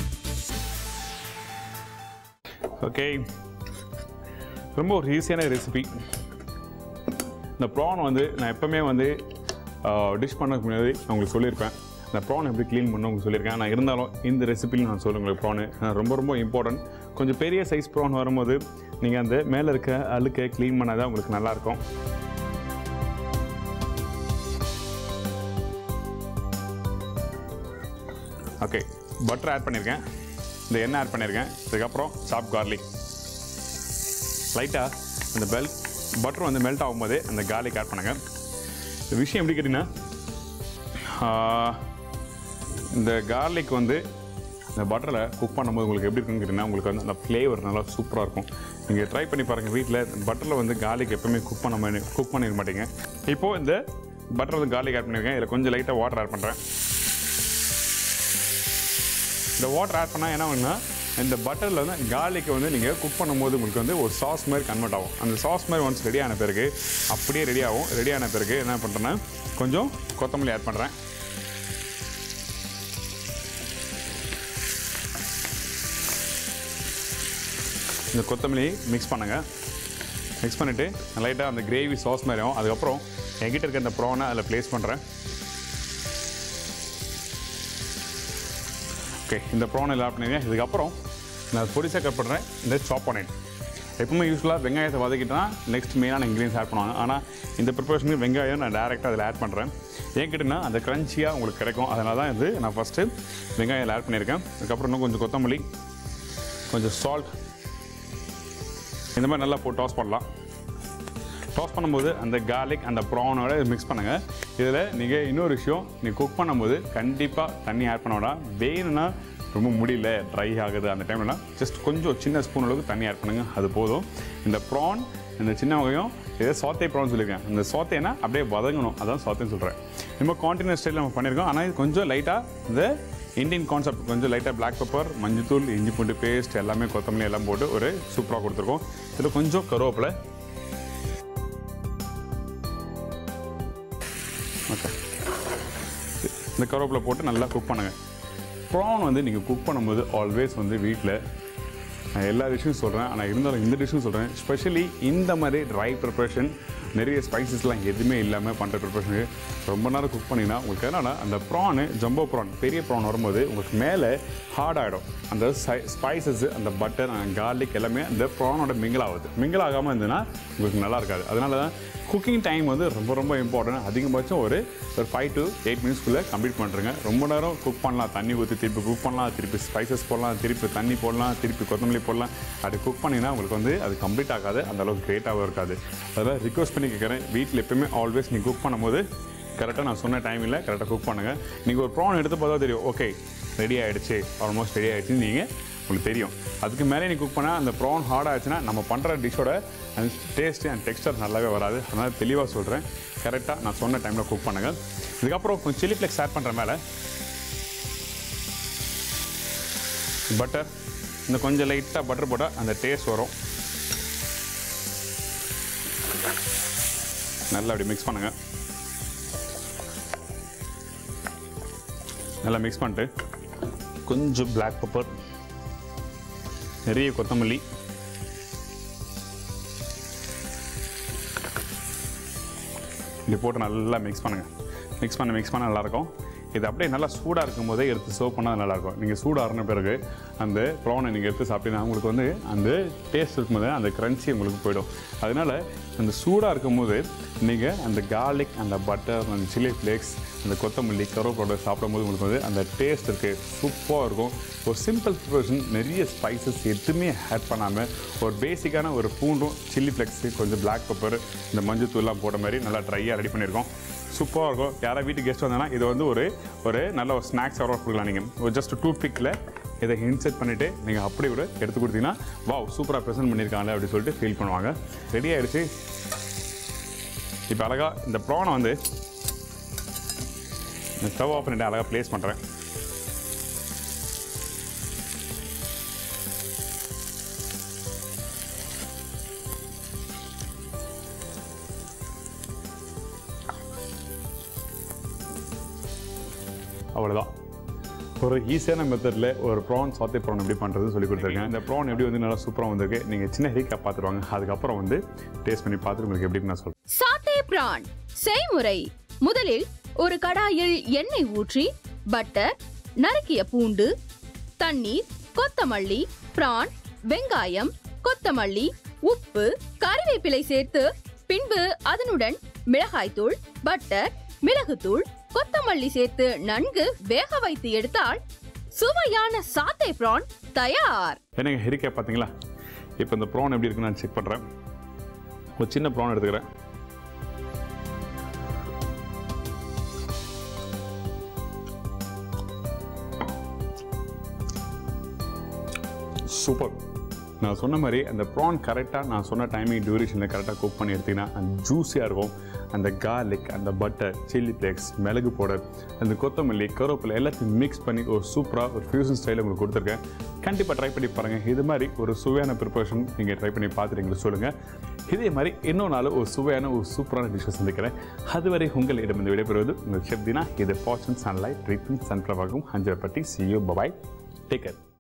ஓகே ரொம்ப ஒரு ஈஸியான ரெசிபி இந்த ப்ரான் வந்து நான் எப்போவுமே வந்து டிஷ் பண்ணதுக்கு முன்னாடி நான் உங்களுக்கு சொல்லியிருப்பேன் இந்த ப்ரான் எப்படி க்ளீன் பண்ண உங்களுக்கு சொல்லியிருக்கேன் நான் இருந்தாலும் இந்த ரெசிபியில் நான் சொல்லுவேன் உங்களுக்கு ப்ரானு ரொம்ப ரொம்ப இம்பார்ட்டன்ட் கொஞ்சம் பெரிய சைஸ் ப்ரான் வரும்போது நீங்கள் அந்த மேலே இருக்க அழுக்கை க்ளீன் பண்ணால் தான் உங்களுக்கு நல்லாயிருக்கும் ஓகே பட்டர் ஆட் பண்ணியிருக்கேன் இந்த எண்ணெய் ஆட் பண்ணியிருக்கேன் இதுக்கப்புறம் சாப் கார்லிக் லைட்டாக அந்த பெல் பட்டர் வந்து மெல்ட் ஆகும்போது அந்த கார்லிக் ஆட் பண்ணுங்க இந்த விஷயம் எப்படி கேட்டிங்கன்னா ஆஹ், இந்த கார்லிக் வந்து இந்த பட்டரில் குக் பண்ணும்போது உங்களுக்கு எப்படி இருக்குன்னு கேட்டிங்கன்னா உங்களுக்கு வந்து அந்த ஃப்ளேவர் நல்லா சூப்பராக இருக்கும் நீங்கள் ட்ரை பண்ணி பாருங்கள் வீட்டில் பட்டரில் வந்து கார்லிக் எப்பவுமே குக் பண்ண மாதிரி குக் பண்ணிட மாட்டீங்க இப்போது இந்த பட்டர் வந்து கார்லிக் ஆட் பண்ணியிருக்கேன் இதில் கொஞ்சம் லைட்டாக வாட்டர் ஆட் பண்ணுறேன் இந்த வாட்டர் ஆட் பண்ணால் என்ன ஆகும்னா இந்த பட்டரில் வந்து garlic வந்து நீங்கள் குக் பண்ணும்போது உங்களுக்கு வந்து ஒரு சாஸ் மாதிரி கன்வெர்ட் ஆகும் அந்த சாஸ் மாதிரி ஒன்ஸ் ரெடி ஆன பிறகு அப்படியே ரெடி ஆகும் ரெடி ஆன பிறகு என்ன பண்ணுறேன்னா கொஞ்சம் கொத்தமல்லி ஆட் பண்ணுறேன் இந்த கொத்தமல்லி மிக்ஸ் பண்ணுங்கள் மிக்ஸ் பண்ணிவிட்டு லைட்டாக அந்த கிரேவி சாஸ் மாதிரி ஆகும் அதுக்கப்புறம் என்கிட்ட இருக்க இந்த ப்ரானை அதில் ப்ளேஸ் பண்ணுறேன் ஓகே இந்த ப்ரான் எல்லாம் பண்ணிடுங்க இதுக்கப்புறம் நான் பொடிசாக கட் பண்ணுறேன் இந்த சாப் பண்ணேன் எப்பவுமே யூஸ்வலாக வெங்காயத்தை வதக்கிட்டா நெக்ஸ்ட் மெயினான இன்க்ரீடியன்ஸ் ஆட் பண்ணுவாங்க ஆனால் இந்த ப்ரிப்பரேஷனுக்கு வெங்காயம் நான் டேரெக்டாக அதில் ஆட் பண்ணுறேன் ஏன் கேட்டிங்கன்னா அந்த க்ரன்ச்சியாக உங்களுக்கு கிடைக்கும் அதனால தான் இது நான் ஃபஸ்ட்டு வெங்காயம் இதில் ஆட் பண்ணியிருக்கேன் அதுக்கப்புறம் இன்னும் கொஞ்சம் கொத்தமல்லி கொஞ்சம் சால்ட் இந்த மாதிரி நல்லா போட்டு டாஸ் பண்ணலாம் டாஸ் பண்ணும்போது அந்த garlic அந்த ப்ரானோட மிக்ஸ் பண்ணுங்கள் இதில் நீங்கள் இன்னொரு விஷயம் நீங்கள் குக் பண்ணும்போது கண்டிப்பாக தண்ணி ஆட் பண்ண வேண்டாம் வேணும்னா ரொம்ப முடியல ட்ரை ஆகுது அந்த டைம்லலாம் ஜஸ்ட் கொஞ்சம் சின்ன ஸ்பூன் அளவுக்கு தண்ணி ஆட் பண்ணுங்கள் அது போதும் இந்த ப்ரான் இந்த சின்ன வகையும் இதே சாத்தே ப்ரான் சொல்லியிருக்கேன் இந்த சாத்தேனா அப்படியே வதங்கணும் அதான் சாத்தேன்னு சொல்கிறேன் நம்ம கான்டினென்ட் ஸ்டைலில் நம்ம பண்ணியிருக்கோம் ஆனால் இது கொஞ்சம் லைட்டாக இந்த இந்தியன் கான்செப்ட் கொஞ்சம் லைட்டாக பிளாக் பெப்பர் மஞ்சத்தூள் இஞ்சி பூண்டு பேஸ்ட் எல்லாமே கொத்தமல்லி எல்லாம் போட்டு ஒரு சூப்பராக கொடுத்துருக்கோம் இதில் கொஞ்சம் கருவேப்பிலை ஓகே இந்த கருவேப்பிலை போட்டு நல்லா குக் பண்ணுங்கள் ப்ரான் வந்து நீங்கள் குக் பண்ணும்போது ஆல்வேஸ் வந்து வீட்டில் நான் எல்லா டிஷ்ஷும் சொல்கிறேன் ஆனால் இருந்தாலும் இந்த டிஷ்ஷும் சொல்கிறேன் ஸ்பெஷலி இந்த மாதிரி ட்ரை ப்ரிப்ரேஷன் நிறைய ஸ்பைசஸ்லாம் எதுவுமே இல்லாமல் பண்ணுற ப்ரிப்பரேஷனுக்கு ரொம்ப நேரம் குக் பண்ணிங்கன்னா உங்களுக்கு என்னன்னா அந்த ப்ரானு ஜம்போ ப்ரான் பெரிய ப்ரான் வரும்போது உங்களுக்கு மேலே ஹார்ட் ஆகிடும் அந்த ஸ்பைசஸ் அந்த பட்டர் கார்லிக் எல்லாமே அந்த ப்ரானோட மிங்கிள் ஆகுது மிங்கிள் ஆகாமல் இருந்ததுன்னா உங்களுக்கு நல்லா இருக்காது அதனால தான் குக்கிங் டைம் வந்து ரொம்ப ரொம்ப இம்பார்ட்டன்ட் அதிகபட்சம் ஒரு ஒரு ஃபைவ் டு எயிட் மினிட்ஸ்க்குள்ளே கம்ப்ளீட் பண்ணுறேங்க ரொம்ப நேரம் குக் பண்ணலாம் தண்ணி ஊற்றி திருப்பி குக் பண்ணலாம் திருப்பி ஸ்பைசஸ் போடலாம் திருப்பி தண்ணி போடலாம் திருப்பி கொத்தமல்லி போடலாம் அப்படி குக் பண்ணிங்கன்னா உங்களுக்கு வந்து அது கம்ப்ளீட் ஆகாது அந்த அளவுக்கு கிரேட்டாகவும் இருக்காது அதனால் ரிக்வஸ்ட் பண்ணி கேட்குறேன் வீட்டில் எப்பயுமே ஆல்வேஸ் நீங்கள் குக் பண்ணும்போது கரெக்டாக நான் சொன்ன டைமில் கரெக்டாக குக் பண்ணுங்கள் நீங்கள் ஒரு ப்ரான் எடுத்து பார்த்தா தெரியும் ஓகே ரெடி ஆகிடுச்சு ஆல்மோஸ்ட் ரெடி ஆகிடுச்சுன்னு நீங்கள் உங்களுக்கு தெரியும் அதுக்கு மேலே நீ குக் பண்ணால் அந்த ப்ரான் ஹார்ட் ஆச்சுன்னா நம்ம பண்ணுற டிஷ்ஷோட அந்த டேஸ்ட்டு அண்ட் டெக்ஸ்டர் நல்லாவே வராது அதனால் தெளிவாக சொல்கிறேன் கரெக்டாக நான் சொன்ன டைமில் குக் பண்ணுங்கள் இதுக்கப்புறம் கொஞ்சம் சில்லி ஃப்ளெக்ஸ் ஆட் பண்ணுற மேலே பட்டர் இந்த கொஞ்சம் லைட்டாக பட்டர் போட்டால் அந்த டேஸ்ட் வரும் நல்லா அப்படி மிக்ஸ் பண்ணுங்கள் நல்லா மிக்ஸ் பண்ணிட்டு கொஞ்சம் பிளாக் பெப்பர் நிறைய கொத்தமல்லி இப்படி போட்டு நல்லா மிக்ஸ் பண்ணுங்கள் மிக்ஸ் பண்ண மிக்ஸ் பண்ண நல்லாயிருக்கும் இது அப்படியே நல்லா சூடாக இருக்கும் போதே எடுத்து சர்வ் பண்ணால் நல்லாயிருக்கும் நீங்கள் சூடாகின பிறகு அந்த ப்ரானை நீங்கள் எடுத்து சாப்பிட்டீங்கன்னா உங்களுக்கு வந்து அந்த டேஸ்ட் இருக்கும்போது அந்த க்ரன்ச்சி உங்களுக்கு போயிடும் அதனால் அந்த சூடாக இருக்கும்போது நீங்கள் அந்த garlic அந்த பட்டர் அந்த சில்லி ஃப்ளேக்ஸ் அந்த கொத்தமல்லி கருவேப்பிலை சாப்பிடும்போது உங்களுக்கு வந்து அந்த டேஸ்ட் இருக்குது சூப்பராக இருக்கும் ஒரு சிம்பிள் ப்ரிப்பரேஷன் நிறைய ஸ்பைசஸ் எதுவுமே ஆட் பண்ணாமல் ஒரு பேசிக்கான ஒரு பூண்டும் சில்லி ஃப்ளெக்ஸு கொஞ்சம் பிளாக் பெப்பர் இந்த மஞ்சள் தூள்லாம் போட்ட மாதிரி நல்லா ட்ரையாக ரெடி பண்ணியிருக்கோம் சூப்பராக இருக்கும் யாராவது வீட்டுக்கு கெஸ்ட் வந்தாங்கன்னா இது வந்து ஒரு ஒரு நல்ல ஒரு ஸ்நாக்ஸ் ஆர்டர் கொடுக்கலாம் நீங்கள் ஒரு ஜஸ்ட் டூ பிக்கில் இதை இன்செர்ட் பண்ணிவிட்டு நீங்கள் அப்படி ஒரு எடுத்து கொடுத்தீங்கன்னா வாவ் சூப்பராக ப்ரெசென்ட் பண்ணியிருக்காங்க அப்படின்னு சொல்லிட்டு ஃபீல் பண்ணுவாங்க ரெடி ஆயிடுச்சு இப்போ அழகாக இந்த ப்ரானை வந்து ஸ்டவ் ஆஃப் பண்ணிட்டு அழகாக ப்ளேஸ் பண்ணுறேன் அவ்வளோதான் ஒரு ஈஸியான மெத்தடில் ஒரு ப்ரான் சாத்தே ப்ரான் எப்படி பண்ணுறதுன்னு சொல்லி கொடுத்துருக்கேன் இந்த ப்ரான் எப்படி வந்து நல்லா சூப்பராக வந்திருக்கு நீங்கள் சின்ன ஹெரிக்கா பார்த்துருவாங்க அதுக்கப்புறம் வந்து டேஸ்ட் பண்ணி பார்த்துட்டு உங்களுக்கு எப்படின்னு நான் சொல்கிறேன்
சாத்தே பிரான் செய்முறை முதலில் ஒரு கடாயில் எண்ணெய் ஊற்றி பட்டர் நறுக்கிய பூண்டு தண்ணீர் கொத்தமல்லி பிரான் வெங்காயம் கொத்தமல்லி உப்பு கறிவேப்பிலை சேர்த்து பின்பு அதனுடன் மிளகாய்த்தூள் பட்டர் மிளகுத்தூள் கொத்தமல்லி சேர்த்து நன்கு வேக வைத்து எடுத்தால் சுவையான சாத்தை பிரான் தயார்
என்னங்க ஹெரிக்கா பார்த்தீங்களா இப்போ இந்த ப்ரான் எப்படி இருக்குன்னு நான் செக் பண்ணுறேன் ஒரு சின்ன ப்ரான் எடுத்துக்கிறேன் சூப்பர் நான் சொன்ன மாதிரி அந்த ப்ரான் கரெக்டாக நான் சொன்ன டைமிங் டியூரேஷனில் கரெக்டாக குக் பண்ணி எடுத்தீங்கன்னா அந்த ஜூஸியாக இருக்கும் அந்த garlic அந்த பட்டர் சில்லி ஃப்ளேக்ஸ் மிளகு பவுடர் அந்த கொத்தமல்லி கருவேப்பிலை எல்லாத்தையும் மிக்ஸ் பண்ணி ஒரு சூப்பராக ஒரு ஃபியூஷன் ஸ்டைலில் உங்களுக்கு கொடுத்துருக்கேன் கண்டிப்பாக ட்ரை பண்ணி பாருங்கள் இது மாதிரி ஒரு சுவையான ப்ரிப்பரேஷன் நீங்கள் ட்ரை பண்ணி பார்த்துட்டு எங்களுக்கு சொல்லுங்கள் இதே மாதிரி இன்னொரு நாள் ஒரு சுவையான ஒரு சூப்பரான டிஷ்ஷை சந்திக்கிறேன் அதுவரை உங்களிடம் இந்த விடைபெறுவது உங்கள் ஷெப் தினா இது ஃபார்ச்சூன் சன்லைட் ட்ரீட்மெண்ட் சன்ஃப்ளவராகும் அஞ்சரப்பட்டி சியோ பபாய் டேக்கர்